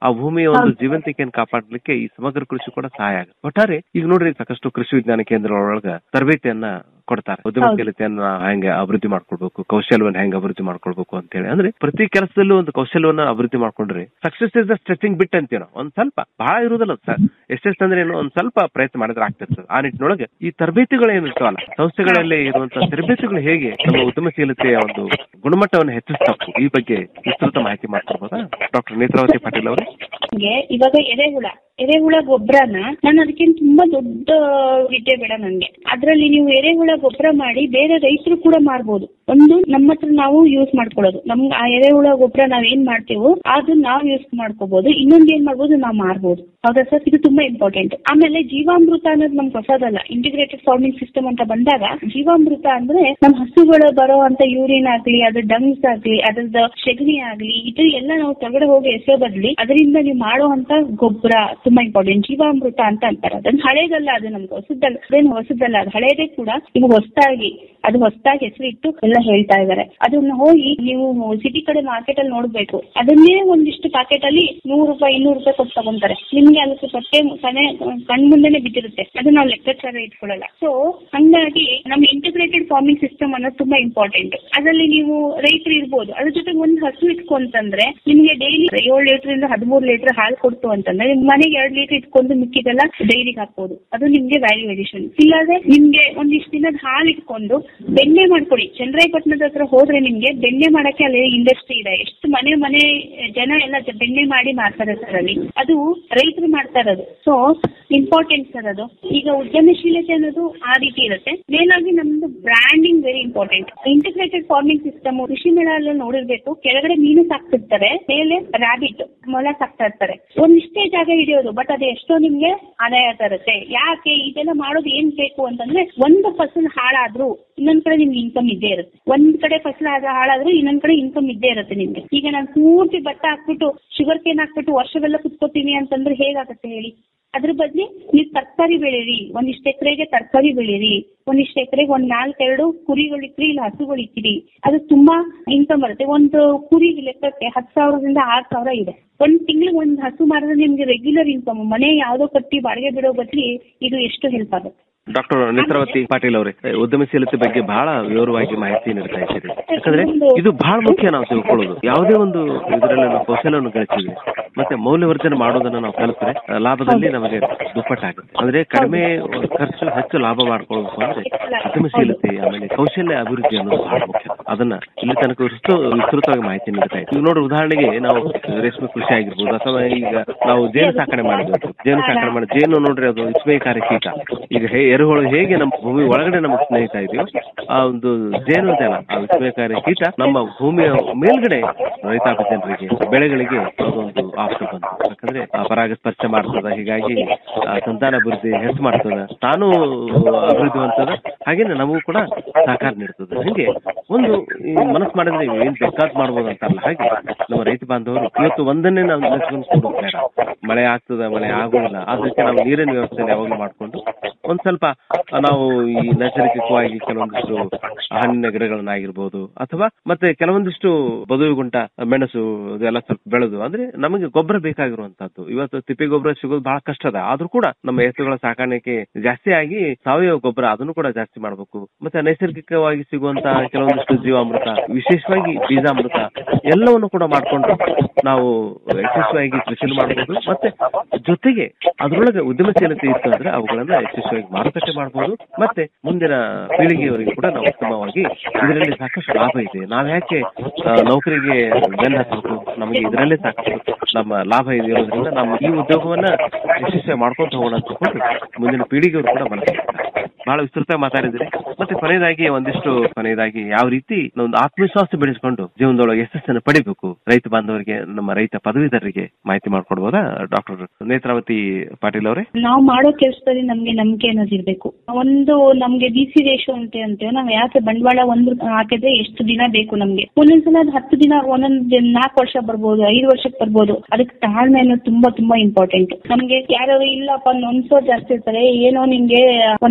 ಆ ಭೂಮಿಯ ಒಂದು ಜೀವಂತಿಕೆಯನ್ನು ಕಾಪಾಡಲಿಕ್ಕೆ ಈ ಸಮಗ್ರ ಕೃಷಿ ಕೂಡ ಸಹಾಯ ಆಗುತ್ತೆ ಒಟ್ಟಾರೆ ಈಗ ನೋಡ್ರಿ ಸಾಕಷ್ಟು ಕೃಷಿ ವಿಜ್ಞಾನ ಕೇಂದ್ರಗಳೊಳಗ ತರಬೇತಿಯನ್ನ ಕೊಡ್ತಾರೆ ಉದ್ಯಮಶೀಲತೆಯನ್ನ ಹೆಂಗೆ ಅಭಿವೃದ್ಧಿ ಮಾಡ್ಕೊಳ್ಬೇಕು ಕೌಶಲ್ಯವನ್ನ ಹೆಂಗ್ ಅಭಿವೃದ್ಧಿ ಮಾಡ್ಕೊಳ್ಬೇಕು ಅಂತ ಹೇಳಿ ಅಂದ್ರೆ ಪ್ರತಿ ಕೆಲಸದಲ್ಲೂ ಒಂದು ಕೌಶಲ್ಯವನ್ನ ಅಭಿವೃದ್ಧಿ ಮಾಡ್ಕೊಂಡ್ರೆ success is the stretching bit ಅಂತೀವಿ ನಾವು ಒಂದ್ ಸ್ವಲ್ಪ ಬಹಳ ಇರುವುದಿಲ್ಲ ಸರ್ ಎಷ್ಟೆಷ್ಟು ಅಂದ್ರೆ ಏನು ಒಂದ್ ಸ್ವಲ್ಪ ಪ್ರಯತ್ನ ಮಾಡಿದ್ರೆ ಆಗ್ತಿರ್ತದೆ ಆ ನಿಟ್ಟಿನೊಳಗೆ ಈ ತರಬೇತಿಗಳು ಏನಿರ್ತಾವಲ್ಲ ಸಂಸ್ಥೆಗಳಲ್ಲಿ ಇರುವಂತಹ ತರಬೇತಿಗಳು ಹೇಗೆ ನಮ್ಮ ಉದ್ಯಮಶೀಲತೆಯ ಒಂದು ಗುಣಮಟ್ಟವನ್ನು ಹೆಚ್ಚಿಸ್ತಾವು ಈ ಬಗ್ಗೆ ವಿಸ್ತೃತ ಮಾಹಿತಿ ಮಾಡ್ಕೊಳ್ಬೋದಾ ಡಾಕ್ಟರ್ ನೇತ್ರಾವತಿ ಪಾಟೀಲ್ ಅವರು ನನ್ಗೆ ಇವಾಗ ಎರೆಹುಳ ಎರೆಹುಳ ಗೊಬ್ಬರನ ನಾನು ಅದಕ್ಕಿಂತ ತುಂಬಾ ದೊಡ್ಡ ವಿದ್ಯೆ ಬೇಡ ನನ್ಗೆ ಅದ್ರಲ್ಲಿ ನೀವು ಎರೆಹುಳ ಗೊಬ್ಬರ ಮಾಡಿ ಬೇರೆ ರೈತರು ಕೂಡ ಮಾರ್ಬೋದು ಒಂದು ನಮ್ಮ ಹತ್ರ ನಾವು ಯೂಸ್ ಮಾಡ್ಕೊಳ್ಳೋದು ನಮ್ಗೆ ಆ ಎರೆಹುಳ ಗೊಬ್ಬರ ನಾವ್ ಏನ್ ಮಾಡ್ತೀವೋ ಅದನ್ನ ನಾವು ಯೂಸ್ ಮಾಡ್ಕೋಬಹುದು ಇನ್ನೊಂದ್ ಏನ್ ಮಾಡ್ಬೋದು ನಾವು ಮಾರ್ಬೋದು ಹೌದಾ ಸರ್ ಇದು ತುಂಬಾ ಇಂಪಾರ್ಟೆಂಟ್ ಆಮೇಲೆ ಜೀವಾಮೃತ ಅನ್ನೋದು ನಮ್ಗೆ ಹೊಸದಲ್ಲ ಇಂಟಿಗ್ರೇಟೆಡ್ ಫಾರ್ಮಿಂಗ್ ಸಿಸ್ಟಮ್ ಅಂತ ಬಂದಾಗ ಜೀವಾಮೃತ ಅಂದ್ರೆ ನಮ್ ಹಸುಗಳು ಬರೋ ಅಂತ ಯೂರಿನ್ ಆಗ್ಲಿ ಅದ್ರ ಡಂಗ್ಸ್ ಆಗ್ಲಿ ಅದ್ರದ್ದು ಸೆಗಣಿ ಆಗ್ಲಿ ಇದು ಎಲ್ಲ ನಾವು ಹೊರಗಡೆ ಹೋಗಿ ಎಸೆಯೋ ಬದ್ಲಿ ಅದರಿಂದ ನೀವು ಮಾಡುವಂತ ಗೊಬ್ಬರ ತುಂಬಾ ಇಂಪಾರ್ಟೆಂಟ್ ಜೀವಾಮೃತ ಅಂತ ಅಂತಾರೆ ಅದನ್ನ ಹಳೇದಲ್ಲ ಅದು ನಮ್ಗೆ ಹೊಸದಲ್ಲ ಅದೇನು ಹೊಸದಲ್ಲ ಅದು ಹಳೇದೇ ಕೂಡ ಈಗ ಹೊಸದಾಗಿ ಅದು ಹೊಸದಾಗಿ ಹೆಸರಿಟ್ಟು ಎಲ್ಲ ಹೇಳ್ತಾ ಇದಾರೆ ಅದನ್ನ ಹೋಗಿ ನೀವು ಸಿಟಿ ಕಡೆ ಮಾರ್ಕೆಟ್ ಅಲ್ಲಿ ನೋಡ್ಬೇಕು ಅದನ್ನೇ ಒಂದಿಷ್ಟು ಪ್ಯಾಕೆಟ್ ಅಲ್ಲಿ ನೂರು ರೂಪಾಯಿ ಇನ್ನೂರು ರೂಪಾಯಿ ಕೊಟ್ಟು ತಗೊಂತಾರೆ ನಿಮ್ಗೆ ಅದಕ್ಕೆ ಸೊಟ್ಟೆ ಕನೆ ಕಣ್ ಮುಂದೆನೆ ಬಿದ್ದಿರುತ್ತೆ ಅದು ನಾವು ಲೆಕ್ಕಾಚಾರ ಇಟ್ಕೊಳ್ಳಲ್ಲ ಸೊ ಹಂಗಾಗಿ ನಮ್ಮ ಇಂಟಿಗ್ರೇಟೆಡ್ ಫಾರ್ಮಿಂಗ್ ಸಿಸ್ಟಮ್ ಅನ್ನೋದು ತುಂಬಾ ಇಂಪಾರ್ಟೆಂಟ್ ಅದರಲ್ಲಿ ನೀವು ರೈತರು ಇರ್ಬೋದು ಅದ್ರ ಜೊತೆಗೆ ಒಂದು ಹಸು ಇಟ್ಕೊಂತಂದ್ರೆ ನಿಮ್ಗೆ ಡೈಲಿ ಏಳು ಲೀಟರ್ ಇಂದ ಹದಿಮೂರು ಲೀಟರ್ ಹಾಲು ಕೊಡ್ತು ಅಂತಂದ್ರೆ ನಿಮ್ ಮನೆಗೆ ಎರಡ್ ಲೀಟರ್ ಇಟ್ಕೊಂಡು ಮಿಕ್ಕಿದೆಲ್ಲ ಡೈರಿಗೆ ಹಾಕ್ಬೋದು ಅದು ನಿಮ್ಗೆ ವ್ಯಾಲ್ಯೂ ಎಡಿಷನ್ ಇಲ್ಲಾದ್ರೆ ನಿಮ್ಗೆ ಒಂದಿಷ್ಟು ದಿನದ ಹಾಲು ಇಟ್ಕೊಂಡು ಬೆಣ್ಣೆ ಮಾಡ್ಕೊಡಿ ಚಂದ್ರಾಯಪಟ್ಟಣದ ಹತ್ರ ಹೋದ್ರೆ ನಿಮ್ಗೆ ಬೆಣ್ಣೆ ಮಾಡಕ್ಕೆ ಅಲ್ಲಿ ಇಂಡಸ್ಟ್ರಿ ಇದೆ ಎಷ್ಟು ಮನೆ ಮನೆ ಜನ ಎಲ್ಲ ಜ- ಬೆಣ್ಣೆ ಮಾಡಿ ಮಾಡ್ತಾರೆ ಸರ್ ಅಲ್ಲಿ ಅದು ರೈತರು ಮಾಡ್ತಾ ಇರೋದು ಸೊ ಇಂಪಾರ್ಟೆಂಟ್ ಸರ್ ಅದು ಈಗ ಉದ್ಯಮಶೀಲತೆ ಅನ್ನೋದು ಆ ರೀತಿ ಇರುತ್ತೆ ಮೇಲಾಗಿ ನಮ್ದು branding very important integrated farming system ಕೃಷಿ ಮೇಳ ಎಲ್ಲ ನೋಡಿರ್ಬೇಕು ಕೆಳಗಡೆ ಮೀನು ಸಾಕ್ತಿರ್ತಾರೆ ಮೇಲೆ ರ್ಯಾಬಿಟ್ ಮೊಲ ಸಾಕ್ತಾ ಇರ್ತಾರೆ ಒಂದಿಷ್ಟೇ ಜಾಗ ಹಿಡಿಯೋದು ಬಟ್ ಅದು ಎಷ್ಟೋ ನಿಮ್ಗೆ ಆದಾಯ ತರುತ್ತೆ ಯಾಕೆ ಇದೆಲ್ಲ ಮಾಡೋದು ಏನ್ ಬೇಕು ಅಂತಂದ್ರೆ ಒಂದು ಫಸಲ್ ಹಾಳಾದ್ರೂ ಇನ್ನೊಂದ್ ಕಡೆ ನಿಮ್ಗೆ ಇನ್ಕಮ್ ಇದ್ದೇ ಇರುತ್ತೆ ಒಂದ್ ಕಡೆ ಫಸಲ್ ಆದ ಹಾಳಾದ್ರೂ ಇನ್ನೊಂದ್ ಕಡೆ ಇನ್ಕಮ್ ಇದ್ದೇ ಇರುತ್ತೆ ನಿಮ್ಗೆ ಈಗ ನಾನು ಪೂರ್ತಿ ಭತ್ತ ಹಾಕ್ಬಿಟ್ಟು ಶುಗರ್ ಕೇನ್ ಹಾಕ್ಬಿಟ್ಟು ವರ್ಷವೆಲ್ಲ ಕುತ್ಕೋತೀನಿ ಅಂತಂದ್ರೆ ಹೇಗಾಗುತ್ತೆ ಹೇಳಿ ಅದ್ರ ಬದ್ಲಿ ನೀವು ತರಕಾರಿ ಬೆಳೀರಿ ಒಂದಿಷ್ಟು ಎಕರೆಗೆ ತರಕಾರಿ ಬೆಳೀರಿ ಒಂದಿಷ್ಟು ಎಕರೆಗೆ ಒಂದ್ ನಾಲ್ಕೆರಡು ಕುರಿಗಳಿಕ್ರಿ ಇಲ್ಲ ಹಸುಗಳಿಕ್ಕಿರಿ ಅದು ತುಂಬಾ ಇನ್ಕಮ್ ಬರುತ್ತೆ ಒಂದು ಕುರಿ ಲೆಕ್ಕಕ್ಕೆ ಹತ್ತು ಸಾವಿರದಿಂದ ಆರು ಸಾವಿರ ಇದೆ ಒಂದ್ ತಿಂಗಳಿಗೆ ಒಂದ್ ಹಸು ಮಾರಿದ್ರೆ ನಿಮ್ಗೆ ರೆಗ್ಯುಲರ್ ಇನ್ಕಮ್ ಮನೆ ಯಾವ್ದೋ ಕಟ್ಟಿ ಬಾಡಿಗೆ ಬಿಡೋ ಬದ್ಲಿ ಇದು ಎಷ್ಟು ಹೆಲ್ಪ್ ಆಗುತ್ತೆ ಡಾಕ್ಟರ್ ನೇತ್ರಾವತಿ ಪಾಟೀಲ್ ಅವರೇ ಉದ್ಯಮಶೀಲತೆ ಬಗ್ಗೆ ಬಹಳ ವಿವರವಾಗಿ ಮಾಹಿತಿ ನೀಡ್ತಾ ಇದ್ದೀರಿ ಯಾಕಂದ್ರೆ ಇದು ಬಹಳ ಮುಖ್ಯ ನಾವು ತಿಳ್ಕೊಳ್ಳೋದು ಯಾವುದೇ ಒಂದು ಇದರಲ್ಲಿ ನಾವು ಕೌಶಲ್ಯವನ್ನು ಗಳಿಸ್ತೀವಿ ಮತ್ತೆ ಮೌಲ್ಯವರ್ಧನೆ ಮಾಡೋದನ್ನ ನಾವು ಕಲಿತ್ರೆ ಆ, ಲಾಭದಲ್ಲಿ ನಮಗೆ ದುಪ್ಪಟ್ಟಾಗುತ್ತೆ ಅಂದ್ರೆ ಕಡಿಮೆ ಖರ್ಚು ಹೆಚ್ಚು ಲಾಭ ಮಾಡ್ಕೊಳ್ಬೇಕು ಅಂದ್ರೆ ಉದ್ಯಮಶೀಲತೆ ಆಮೇಲೆ ಕೌಶಲ್ಯ ಅಭಿವೃದ್ಧಿ ಅನ್ನೋದು ಬಹಳ ಮುಖ್ಯ ಅದನ್ನ ಇಲ್ಲಿ ತನಕ ವಿಸ್ತು ವಿಸ್ತೃತವಾಗಿ ಮಾಹಿತಿ ನೀಡ್ತಾ ಇದ್ದೀವಿ ಈಗ ನೋಡ್ರಿ ಉದಾಹರಣೆಗೆ ನಾವು ರೇಷ್ಮೆ ಕೃಷಿ ಆಗಿರ್ಬೋದು ಅಥವಾ ಈಗ ನಾವು ಜೇನು ಸಾಕಣೆ ಮಾಡಿದ್ವಿ ಜೇನು ಸಾಕಣೆ ಮಾಡಿ ಜೇನು ನೋಡ್ರಿ ಅದು ವಿಸ್ಮಯಕಾರಿ ಕೀಟ ಈಗ ಹೇ ಎರೆಹುಳು ಹೇಗೆ ನಮ್ಮ ಭೂಮಿ ಒಳಗಡೆ ನಮಗೆ ಸ್ನೇಹಿತ ಇದೆಯೋ ಆ ಒಂದು ಜೇನು ಇದೆಯಲ್ಲ ಆ ವಿಸ್ಮಯಕಾರಿ ಕೀಟ ನಮ್ಮ ಭೂಮಿಯ ಮೇಲ್ಗಡೆ ರೈತಾಪಿ ಜನರಿಗೆ ಬೆಳೆಗಳಿಗೆ ಅದೊಂದು ಆಫ್ಟರ್ ಬಂತು ಯಾಕಂದ್ರೆ ಆ ಪರಾಗಸ್ಪರ್ಶ ಮಾಡ್ತದ ಹೀಗಾಗಿ ಆ ಸಂತಾನ ಅಭಿವೃದ್ಧಿ ಹೆಚ್ಚು ಮಾಡ್ತದ ತಾನು ಅಭಿವೃದ್ಧಿ ಹೊಂದ್ತದ ಹಾಗೇನೆ ನಮಗೂ ಕೂಡ ಸಹಕಾರ ನೀಡ್ತದೆ ಹಂಗೆ ಒಂದು ಈ ಮನಸ್ಸು ಮಾಡಿದ್ರೆ ಏನ್ ಬೇಕಾದ್ ಮಾಡ್ಬೋದು ಅಂತಲ್ಲ ಹಾಗೆ ನಮ್ಮ ರೈತ ಬಾಂಧವರು ಇವತ್ತು ಒಂದನ್ನೇ ನಾವು ನೆನೆಸ್ಕೊಂಡು ಕೂಡೋದು ಬೇಡ ಮಳೆ ಆಗ್ತದ ಮಳೆ ಆಗೋದಿಲ್ಲ ಅದಕ್ಕೆ ನಾವು ನೀರಿನ ವ್ಯವಸ್ಥೆ ಯಾವಾಗಲೂ ಮಾಡ್ಕೊಂಡು ಒಂದ್ ಸ್ವಲ್ಪ ನಾವು ಈ ನೈಸರ್ಗಿಕವಾಗಿ ಕೆಲವೊಂದಿಷ್ಟು ಹಣ್ಣಿನ ಗಿಡಗಳನ್ನಾಗಿರ್ಬೋದು ಅಥವಾ ಮತ್ತೆ ಕೆಲವೊಂದಿಷ್ಟು ಬದುಗುಂಟ ಮೆಣಸು ಇದೆಲ್ಲ ಸ್ವಲ್ಪ ಬೆಳೆದು ಅಂದ್ರೆ ನಮಗೆ ಗೊಬ್ಬರ ಬೇಕಾಗಿರುವಂತದ್ದು ಇವತ್ತು ತಿಪ್ಪೆ ಗೊಬ್ಬರ ಸಿಗೋದು ಬಹಳ ಕಷ್ಟ ಅದ ಆದ್ರೂ ಕೂಡ ನಮ್ಮ ಎತ್ತುಗಳ ಸಾಕಾಣಿಕೆ ಜಾಸ್ತಿ ಆಗಿ ಸಾವಯವ ಗೊಬ್ಬರ ಅದನ್ನು ಕೂಡ ಜಾಸ್ತಿ ಮಾಡಬೇಕು ಮತ್ತೆ ನೈಸರ್ಗಿಕವಾಗಿ ಸಿಗುವಂತಹ ಕೆಲವೊಂದಿಷ್ಟು ಜೀವಾಮೃತ ವಿಶೇಷವಾಗಿ ಬೀಜಾಮೃತ ಎಲ್ಲವನ್ನು ಕೂಡ ಮಾಡ್ಕೊಂಡು ನಾವು ಯಶಸ್ವಿಯಾಗಿ ಕೃಷಿ ಮಾಡಬಹುದು ಮತ್ತೆ ಜೊತೆಗೆ ಅದರೊಳಗೆ ಉದ್ಯಮಶೀಲತೆ ಇತ್ತು ಅಂದ್ರೆ ಅವುಗಳನ್ನ ಯಶಸ್ವಿಯಾಗಿ ಮಾರುಕಟ್ಟೆ ಮಾಡಬಹುದು ಮತ್ತೆ ಮುಂದಿನ ಪೀಳಿಗೆಯವರಿಗೆ ಕೂಡ ನಾವು ಉತ್ತಮವಾಗಿ ಇದರಲ್ಲಿ ಸಾಕಷ್ಟು ಲಾಭ ಇದೆ ನಾವ್ ಯಾಕೆ ಆ, ನೌಕರಿಗೆ ಬೆನ್ನ ಹತ್ತಬೇಕು ನಮಗೆ ಇದರಲ್ಲೇ ಸಾಕಷ್ಟು ನಮ್ಮ ಲಾಭ ಇದೆ ಇರೋದ್ರಿಂದ ನಮ್ಮ ಈ ಉದ್ಯೋಗವನ್ನ ಯಶಸ್ವಿ ಮಾಡ್ಕೊಂತ ಹೋಗೋಣ ಅಂತ ತಿಳ್ಕೊಂಡು ಮುಂದಿನ ಪೀಳಿಗೆಯವರು ಕೂಡ ಮನಸ್ಸು ಬಹಳ ವಿಸ್ತೃತ ಮಾತಾಡಿದ್ರಿ ಮತ್ತೆ ಕೊನೆಯದಾಗಿ ಒಂದಿಷ್ಟು ಕೊನೆಯದಾಗಿ ಯಾವ ರೀತಿ ಒಂದು ಆತ್ಮವಿಶ್ವಾಸ ಬೆಳೆಸ್ಕೊಂಡು ಜೀವನದೊಳಗೆ ಯಶಸ್ಸನ್ನು ಪಡಿಬೇಕು ರೈತ ಬಾಂಧವರಿಗೆ ನಮ್ಮ ರೈತ ಪದವೀಧರರಿಗೆ ಮಾಹಿತಿ ಮಾಡ್ಕೊಡ್ಬೋದಾ ಡಾಕ್ಟರ್ ನೇತ್ರಾವತಿ ಪಾಟೀಲ್ ಅವರೇ ನಾವು ಮಾಡೋ ಕೆಲಸದಲ್ಲಿ ನಮ್ಗೆ ನಂಬಿಕೆ ಅನ್ನೋದು ಇರ್ಬೇಕು ಒಂದು ನಮ್ಗೆ ಡಿ ಸಿ ರೇಷೋ ಅಂತ ಅಂತೀವಿ ನಾವ್ ಯಾಕೆ ಬಂಡವಾಳ ಒಂದು ಹಾಕಿದ್ರೆ ಎಷ್ಟು ದಿನ ಬೇಕು ನಮ್ಗೆ ಒಂದೊಂದ್ಸಲ ಅದು ಹತ್ತು ದಿನ ಒಂದೊಂದ್ ನಾಲ್ಕು ವರ್ಷ ಬರ್ಬೋದು ಐದು ವರ್ಷಕ್ಕೆ ಬರ್ಬೋದು ಅದಕ್ಕೆ ತಾಳ್ಮೆ ಅನ್ನೋದು ತುಂಬಾ ತುಂಬಾ ಇಂಪಾರ್ಟೆಂಟ್ ನಮ್ಗೆ ಯಾರು ಇಲ್ಲಪ್ಪ ನೊಂದ್ಸೋ ಜಾಸ್ತಿ ಇರ್ತಾರೆ ಏನೋ ನಿಮ್ಗೆ ಒಂದ್ ಲಕ್ಷ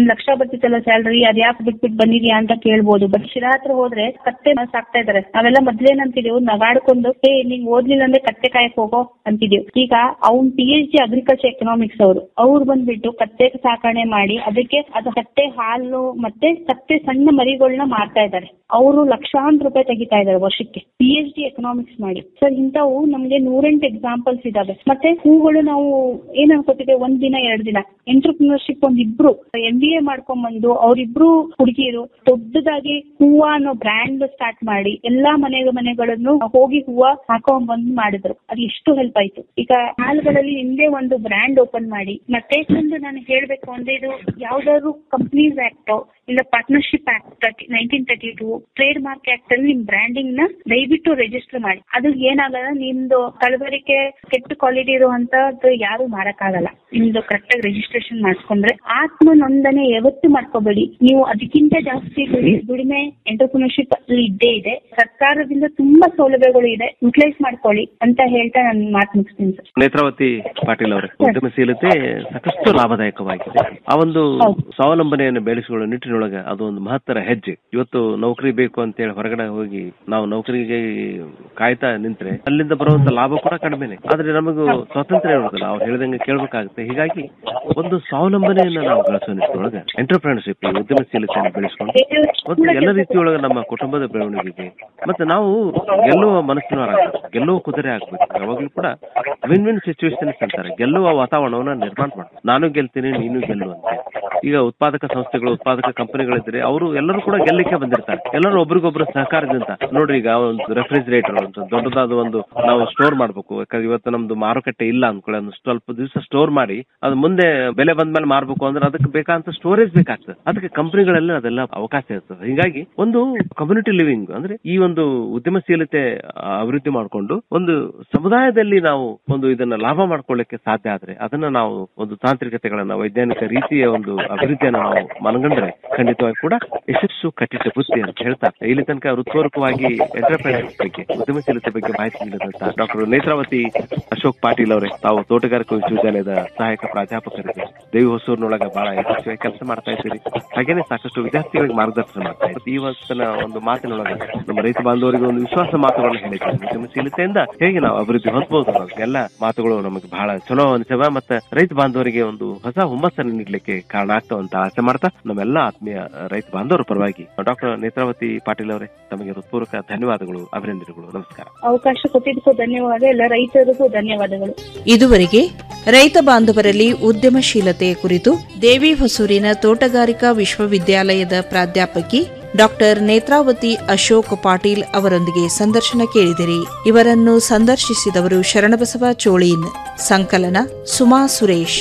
ಬರ್ತಿತ್ತಲ್ಲ ಸ್ಯಾಲ್ರಿ ಅದ್ ಯಾಕೆ ಬಿಟ್ಬಿಟ್ಟು ಬಂದಿದ್ಯಾ ಅಂತ ಕೇಳ್ಬೋದು ಬಟ್ ಶಿರಾ ಹತ್ರ ಹೋದ್ರೆ ಕತ್ತೆ ಸಾಕ್ತಾ ಇದಾರೆ ನಾವೆಲ್ಲ ಮೊದ್ಲೇನಂತಿದೀವಿ ನಗಾಡ್ಕೊಂಡು ಹೇ ನಿಂಗ್ ಓದ್ಲಿಲ್ಲ ಅಂದ್ರೆ ಕತ್ತೆ ಕಾಯಕ್ ಹೋಗೋ ಅಂತಿದೀವಿ ಈಗ ಅವ್ನ್ P H D agriculture economics ಅವರು ಅವ್ರು ಬಂದ್ಬಿಟ್ಟು ಕತ್ತೆ ಸಾಕಣೆ ಮಾಡಿ ಅದಕ್ಕೆ ಅದು ಕತ್ತೆ ಹಾಲು ಮತ್ತೆ ಕತ್ತೆ ಸಣ್ಣ ಮರಿಗಳನ್ನ ಮಾರ್ತಾ ಇದ್ದಾರೆ ಅವರು ಲಕ್ಷಾಂತರ ರೂಪಾಯಿ ತೆಗಿತಾ ಇದ್ದಾರೆ ವರ್ಷಕ್ಕೆ ಪಿ ಎಚ್ ಡಿ ಎಕನಾಮಿಕ್ಸ್ ಮಾಡಿ ಸರ್ ಇಂಥವು ನಮ್ಗೆ ನೂರೆಂಟು ಎಕ್ಸಾಂಪಲ್ಸ್ ಇದಾವೆ ಮತ್ತೆ ಹೂಗಳು ನಾವು ಏನ್ ಅನ್ಕೋತಿದ್ದೆ ಒಂದ್ ದಿನ ಎರಡ್ ದಿನ ಎಂಟರ್ಪ್ರಿನರ್ಶಿಪ್ ಒಂದ್ ಇಬ್ರು ಎಂ ಬಿ ಎ ಮಾಡ್ಕೊಂಡ್ ಬಂದು ಅವ್ರಿಬ್ರು ಹುಡುಗಿಯರು ದೊಡ್ಡದಾಗಿ ಹೂವ ಅನ್ನೋ ಬ್ರ್ಯಾಂಡ್ ಸ್ಟಾರ್ಟ್ ಮಾಡಿ ಎಲ್ಲಾ ಮನೆ ಮನೆಗಳನ್ನು ಹೋಗಿ ಹೂವ ಹಾಕೊಂಡ್ ಬಂದ್ ಮಾಡಿದ್ರು ಅದು ಎಷ್ಟು ಹೆಲ್ಪ್ ಆಯ್ತು ಈಗ ಮಾಲ್ಗಳಲ್ಲಿ ಹಿಂದೆ ಒಂದು ಬ್ರ್ಯಾಂಡ್ ಓಪನ್ ಮಾಡಿ ಮತ್ತೆ ಒಂದು ನಾನು ಹೇಳ್ಬೇಕು ಅಂದ್ರೆ ಇದು ಯಾವ್ದಾದ್ರು ಕಂಪ್ನೀಸ್ ಆಕ್ಟ್ ಇಲ್ಲ partnership act nineteen thirty two trade mark act ಅಲ್ಲಿ ನಿಮ್ ಬ್ರ್ಯಾಂಡಿಂಗ್ ನ ದಯವಿಟ್ಟು ರಿಜಿಸ್ಟರ್ ಮಾಡಿ ಅದು ಏನಾಗಲ್ಲ ನಿಮ್ದು ಕಲಬೆರಕೆ ಕೆಟ್ಟ ಕ್ವಾಲಿಟಿ ಇರುವಂತದ್ದು ಯಾರು ಮಾರಕ್ಕಾಗಲ್ಲ ನಿಮ್ದು ಕರೆಕ್ಟ್ ಆಗಿ ರಿಜಿಸ್ಟ್ರೇಷನ್ ಮಾಡ್ಕೊಂಡ್ರೆ ಆತ್ಮ ನೋಂದಣಿ ಯಾವತ್ತು ಮಾಡ್ಕೋಬೇಡಿ ನೀವು ಅದಕ್ಕಿಂತ ಜಾಸ್ತಿ ದುಡಿ- ದುಡಿಮೆ ಎಂಟರ್ಪ್ರಿನರ್ಶಿಪ್ ಅಲ್ಲಿ ಇದ್ದೇ ಇದೆ ಸರ್ಕಾರದಿಂದ ತುಂಬಾ ಸೌಲಭ್ಯಗಳು ಇದೆ ಯುಟಿಲೈಸ್ ಮಾಡ್ಕೊಳ್ಳಿ ಅಂತ ಹೇಳ್ತಾ ನಾನು ಮಾತು ಮುಗಿಸ್ತೀನಿ ಸರ್ ನೇತ್ರಾವತಿ ಪಾಟೀಲ್ ಅವರೇ ಉದ್ಯಮಶೀಲತೆ ಸಾಕಷ್ಟು ಲಾಭದಾಯಕವಾಗಿದೆ ಆ ಒಂದು ಸ್ವಾವಲಂಬನೆಯನ್ನು ಬೆಳೆಸಿಕೊಳ್ಳುವ ನಿಟ್ಟಿನೊಳಗೆ ಅದು ಒಂದು ಮಹತ್ತರ ಹೆಜ್ಜೆ ಇವತ್ತು ನೌಕರಿ ಬೇಕು ಅಂತೇಳಿ ಹೊರಗಡೆ ಹೋಗಿ ನಾವು ನೌಕರಿಗೆ ಕಾಯ್ತಾ ನಿಂತ್ರೆ ಅಲ್ಲಿಂದ ಬರುವಂತ ಲಾಭ ಕೂಡ ಕಡಿಮೆನೆ ಆದ್ರೆ ನಮಗೂ ಸ್ವಾತಂತ್ರ್ಯ ಇರೋದಿಲ್ಲ ಅವ್ರು ಹೇಳಿದಂಗೆ ಕೇಳ್ಬೇಕಾಗುತ್ತೆ ಹೀಗಾಗಿ ಒಂದು ಸ್ವಾವಲಂಬನೆಯನ್ನ ನಾವು ಬೆಳೆಸೋ ನಿಟ್ಟಿನೊಳಗೆ ಎಂಟರ್ಪ್ರಿನರ್ಶಿಪ್ ಉದ್ಯಮಶೀಲತೆಯನ್ನು ಬೆಳೆಸ್ಕೊಂಡು ಮತ್ತು ಎಲ್ಲ ರೀತಿಯೊಳಗೆ ನಮ್ಮ ಕುಟುಂಬದ ಬೆಳವಣಿಗೆಗೆ ಮತ್ತೆ ನಾವು ಗೆಲ್ಲುವ ಮನಸ್ಸಿನವರಾಗಬೇಕು ಗೆಲ್ಲುವ ಕುದುರೆ ಆಗ್ಬೇಕು ಯಾವಾಗ್ಲೂ ಕೂಡ ವಿನ್ ವಿನ್ ಸಿಚುವೇಶನ್ಸ್ ಅಂತಾರೆ ಗೆಲ್ಲುವ ವಾತಾವರಣವನ್ನ ನಿರ್ಮಾಣ ಮಾಡ್ಬೇಕು ನಾನು ಗೆಲ್ತೀನಿ ನೀನು ಗೆಲ್ಲು ಅಂತ ಈಗ ಉತ್ಪಾದಕ ಸಂಸ್ಥೆಗಳು ಉತ್ಪಾದಕ ಕಂಪನಿಗಳಿದ್ರೆ ಅವರು ಎಲ್ಲರೂ ಕೂಡ ಗೆಲ್ಲಿಕ್ಕೆ ಬಂದಿರ್ತಾರೆ ಎಲ್ಲರೂ ಒಬ್ರಿಗೊಬ್ರು ಸಹಕಾರದಿಂದ ನೋಡ್ರಿ ಈಗ ಒಂದು ರೆಫ್ರಿಜರೇಟರ್ ಅಂತ ದೊಡ್ಡದಾದ ಒಂದು ನಾವು ಸ್ಟೋರ್ ಮಾಡ್ಬೇಕು ಯಾಕಂದ್ರೆ ಇವತ್ತು ನಮ್ದು ಮಾರುಕಟ್ಟೆ ಇಲ್ಲ ಅನ್ಕೊಳ್ಳಿ ಒಂದು ಸ್ವಲ್ಪ ದಿವಸ ಸ್ಟೋರ್ ಮಾಡಿ ಅದು ಮುಂದೆ ಬೆಲೆ ಬಂದ್ಮೇಲೆ ಮಾರ್ಬೇಕು ಅಂದ್ರೆ ಅದಕ್ಕೆ ಬೇಕಾದಂತ ಸ್ಟೋರೇಜ್ ಬೇಕಾಗ್ತದೆ ಅದಕ್ಕೆ ಕಂಪನಿಗಳಲ್ಲಿ ಅದೆಲ್ಲ ಅವಕಾಶ ಇರ್ತದೆ ಹೀಗಾಗಿ ಒಂದು ಕಮ್ಯುನಿಟಿ ಲಿವಿಂಗ್ ಅಂದ್ರೆ ಈ ಒಂದು ಉದ್ಯಮಶೀಲತೆ ಆ, ಅಭಿವೃದ್ಧಿ ಮಾಡಿಕೊಂಡು ಒಂದು ಸಮುದಾಯದಲ್ಲಿ ನಾವು ಒಂದು ಇದನ್ನ ಲಾಭ ಮಾಡ್ಕೊಳ್ಳಿಕ್ಕೆ ಸಾಧ್ಯ ಆದ್ರೆ ಅದನ್ನ ನಾವು ಒಂದು ತಾಂತ್ರಿಕತೆಗಳನ್ನ ವೈಜ್ಞಾನಿಕ ರೀತಿಯ ಒಂದು ಅಭಿವೃದ್ಧಿಯನ್ನ ನಾವು ಮನಗಂಡ್ರೆ ಖಂಡಿತವಾಗಿ ಕೂಡ ಯಶಸ್ಸು ಕಟ್ಟಿಟ್ಟ ಬುದ್ಧಿ ಅಂತ ಹೇಳ್ತಾ ಇಲ್ಲಿ ತನಕ ಹೃತ್ಪೂರ್ವಕವಾಗಿ ಎಂಟರ್ಪ್ರೈನರ್ಸ್ ಬಗ್ಗೆ ಉದ್ಯಮಶೀಲತೆ ಬಗ್ಗೆ ಮಾಹಿತಿ ನೀಡಿದಂತ ಡಾಕ್ಟರ್ ನೇತ್ರಾವತಿ ಅಶೋಕ್ ಪಾಟೀಲ್ ಅವರೇ ತಾವು ತೋಟಗಾರಿಕಾ ವಿಶ್ವವಿದ್ಯಾಲಯದ ಸಹಾಯಕ ಪ್ರಾಧ್ಯಾಪಕರಿಗೆ ದೇವಿ ಹೊಸೂರಿನೊಳಗೆ ಬಹಳ ಯಶಸ್ವಿಯಾಗಿ ಕೆಲಸ ಮಾಡ್ತಾ ಇದ್ದೀರಿ ಹಾಗೇನೆ ಸಾಕಷ್ಟು ವಿದ್ಯಾರ್ಥಿಗಳಿಗೆ ಮಾರ್ಗದರ್ಶನ ಮಾಡ್ತಾ ಇದ್ದೀರಿ ಈ ವರ್ಷನ ಒಂದು ಮಾತಿನೊಳಗೆ ನಮ್ಮ ರೈತ ಬಾಂಧವರಿಗೆ ಒಂದು ವಿಶ್ವಾಸ ಮಾತುಗಳನ್ನು ಹೇಳಿದ್ದೀವಿ ಉದ್ಯಮಶೀಲತೆಯಿಂದ ಹೇಗೆ ನಾವು ಅಭಿವೃದ್ಧಿ ಹೊಂದಬಹುದು ಅನ್ನೋದು ಎಲ್ಲ ಮಾತುಗಳು ನಮಗೆ ಬಹಳ ಚಲೋ ಅನಿಸವ ಮತ್ತೆ ರೈತ ಬಾಂಧವರಿಗೆ ಒಂದು ಹೊಸ ಹುಮ್ಮಸ್ಸನ್ನು ನೀಡಲಿಕ್ಕೆ ಕಾರಣ ಆಗ್ತಾವಂತ ಆಸೆ ಮಾಡ್ತಾ ನಮ್ಮೆಲ್ಲ ಆತ್ಮೀಯ ರೈತ ಬಾಂಧವರ ಪರವಾಗಿ ಡಾಕ್ಟರ್ ನೇತ್ರಾವತಿ ಪಾಟೀಲ್ ಅವರೇ ತಮಗೆ ಹೃತ್ಪೂರ್ವಕ ಧನ್ಯವಾದಗಳು ಅಭಿನಂದನೆಗಳು ನಮಸ್ಕಾರ ಅವಕಾಶ ಕೊಟ್ಟಿದ್ದಕ್ಕೂ ಧನ್ಯವಾದ ಎಲ್ಲ ರೈತರಿಗೂ ಧನ್ಯವಾದಗಳು ಇದುವರೆಗೆ ರೈತ ಬಾಂಧವರಲ್ಲಿ ಉದ್ಯಮಶೀಲತೆ ಕುರಿತು ದೇವಿ ಹೊಸೂರಿನ ತೋಟಗಾರಿಕಾ ವಿಶ್ವವಿದ್ಯಾಲಯದ ಪ್ರಾಧ್ಯಾಪಕಿ ಡಾಕ್ಟರ್ ನೇತ್ರಾವತಿ ಅಶೋಕ್ ಪಾಟೀಲ್ ಅವರೊಂದಿಗೆ ಸಂದರ್ಶನ ಕೇಳಿದಿರಿ ಇವರನ್ನು ಸಂದರ್ಶಿಸಿದವರು ಶರಣಬಸವ ಚೋಳೀನ್ ಸಂಕಲನ ಸುಮಾ ಸುರೇಶ್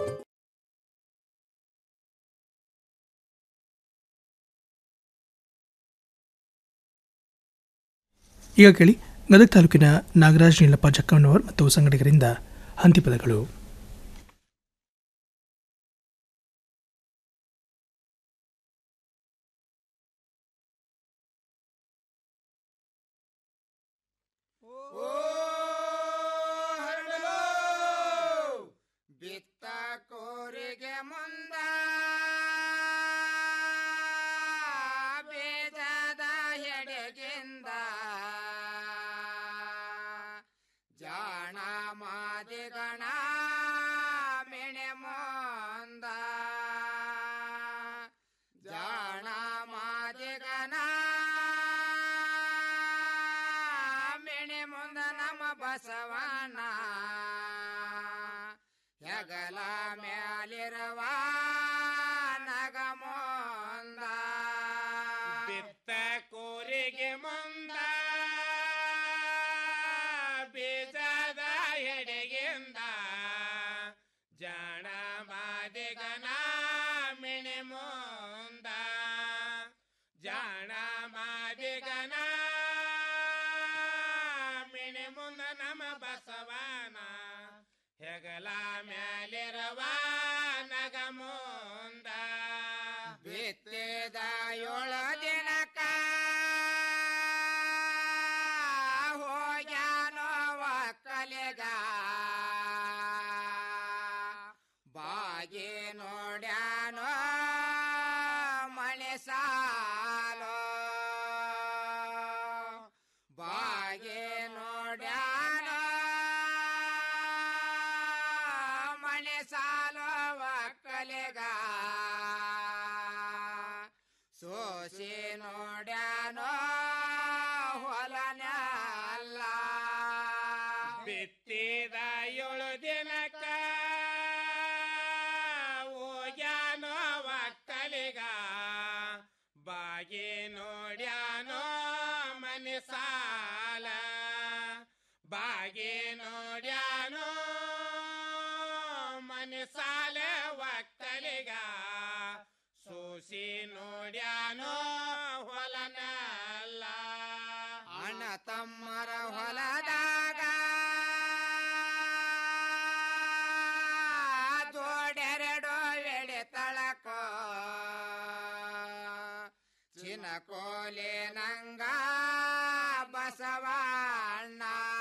ಈಗ ಕೇಳಿ ಗದಗ ತಾಲೂಕಿನ ನಾಗರಾಜ್ ನೀಲಪ್ಪ ಜಕ್ಕಣ್ಣವರ್ ಮತ್ತು ಸಂಗಡಿಗರಿಂದ ಹಂತಿಪದಗಳು ಬಿತ್ತ ಕೋರಿಗೆ ಮುಂದ ಬೇಜದ ಎಡೆಗಿಂದ ಜಾಣ ಮಾದಿಗಣ ಮೆಣೆ ಮುಂದ ಜಾಣ ಮಾದಿಗನ ಮೆಣೆ ಮುಂದ ನಮ್ಮ ಬಸವಣ್ಣ ಹೆಗಲ ಮ್ಯಾಲಿರುವ ನಗಮೊಂದ ಬಿತ್ತ ಕೂರಿಗೆ ಮುಂದ ಬೀಜದ ಎಡೆಗಿಂದ ಜಾಣ ಮಾದಿಗನ ಮಿಣಿ ಮುಂದ ಜಾಣ ಮಾದಿಗನ ಮಿಣಿ ಮುಂದ ನಮ್ಮ ಬಸವನ ಹೆಗಲ ಮ್ಯಾಲಿರುವ ನಗ ಮುಂದ ಬಿತ್ತಿದ ಏಳು ದಿನಕ ಹೋಗ್ಯಾನೋ ಒಕ್ಕಲಿಗ ಬಾಗಿ ನೋಡ್ಯಾನೋ ಒಕ್ಕಲಿಗ ಸೋಸಿ ನೋಡ್ಯಾನೋ ಹೊಲನಲ್ಲ ಬಿತ್ತಿದ ಏಳು ದಿನಕ್ಕ ಹೋಗ್ಯಾನೋ ಒಕ್ಕಲಿಗ ಬಾಗಿ ನೋಡ್ಯಾನೋ ಮನೆ ಸಾಲ ಬಾಗಿ ನೋಡ್ಯಾನೋ ಮನೆ ಸಾಲ ಒಕ್ಕಲಿಗ ಸೂಸಿ ನೋಡ್ಯಾನೋ ಹೊಲನಲ್ಲ ಅಣ್ಣ ತಮ್ಮರ ಹೊಲದಾಗ ಜೋಡೆರಡು ಎಡೆ ತಳಕೋ ಚಿನ ಕೋಲೆ ನಂಗ ಬಸವಣ್ಣ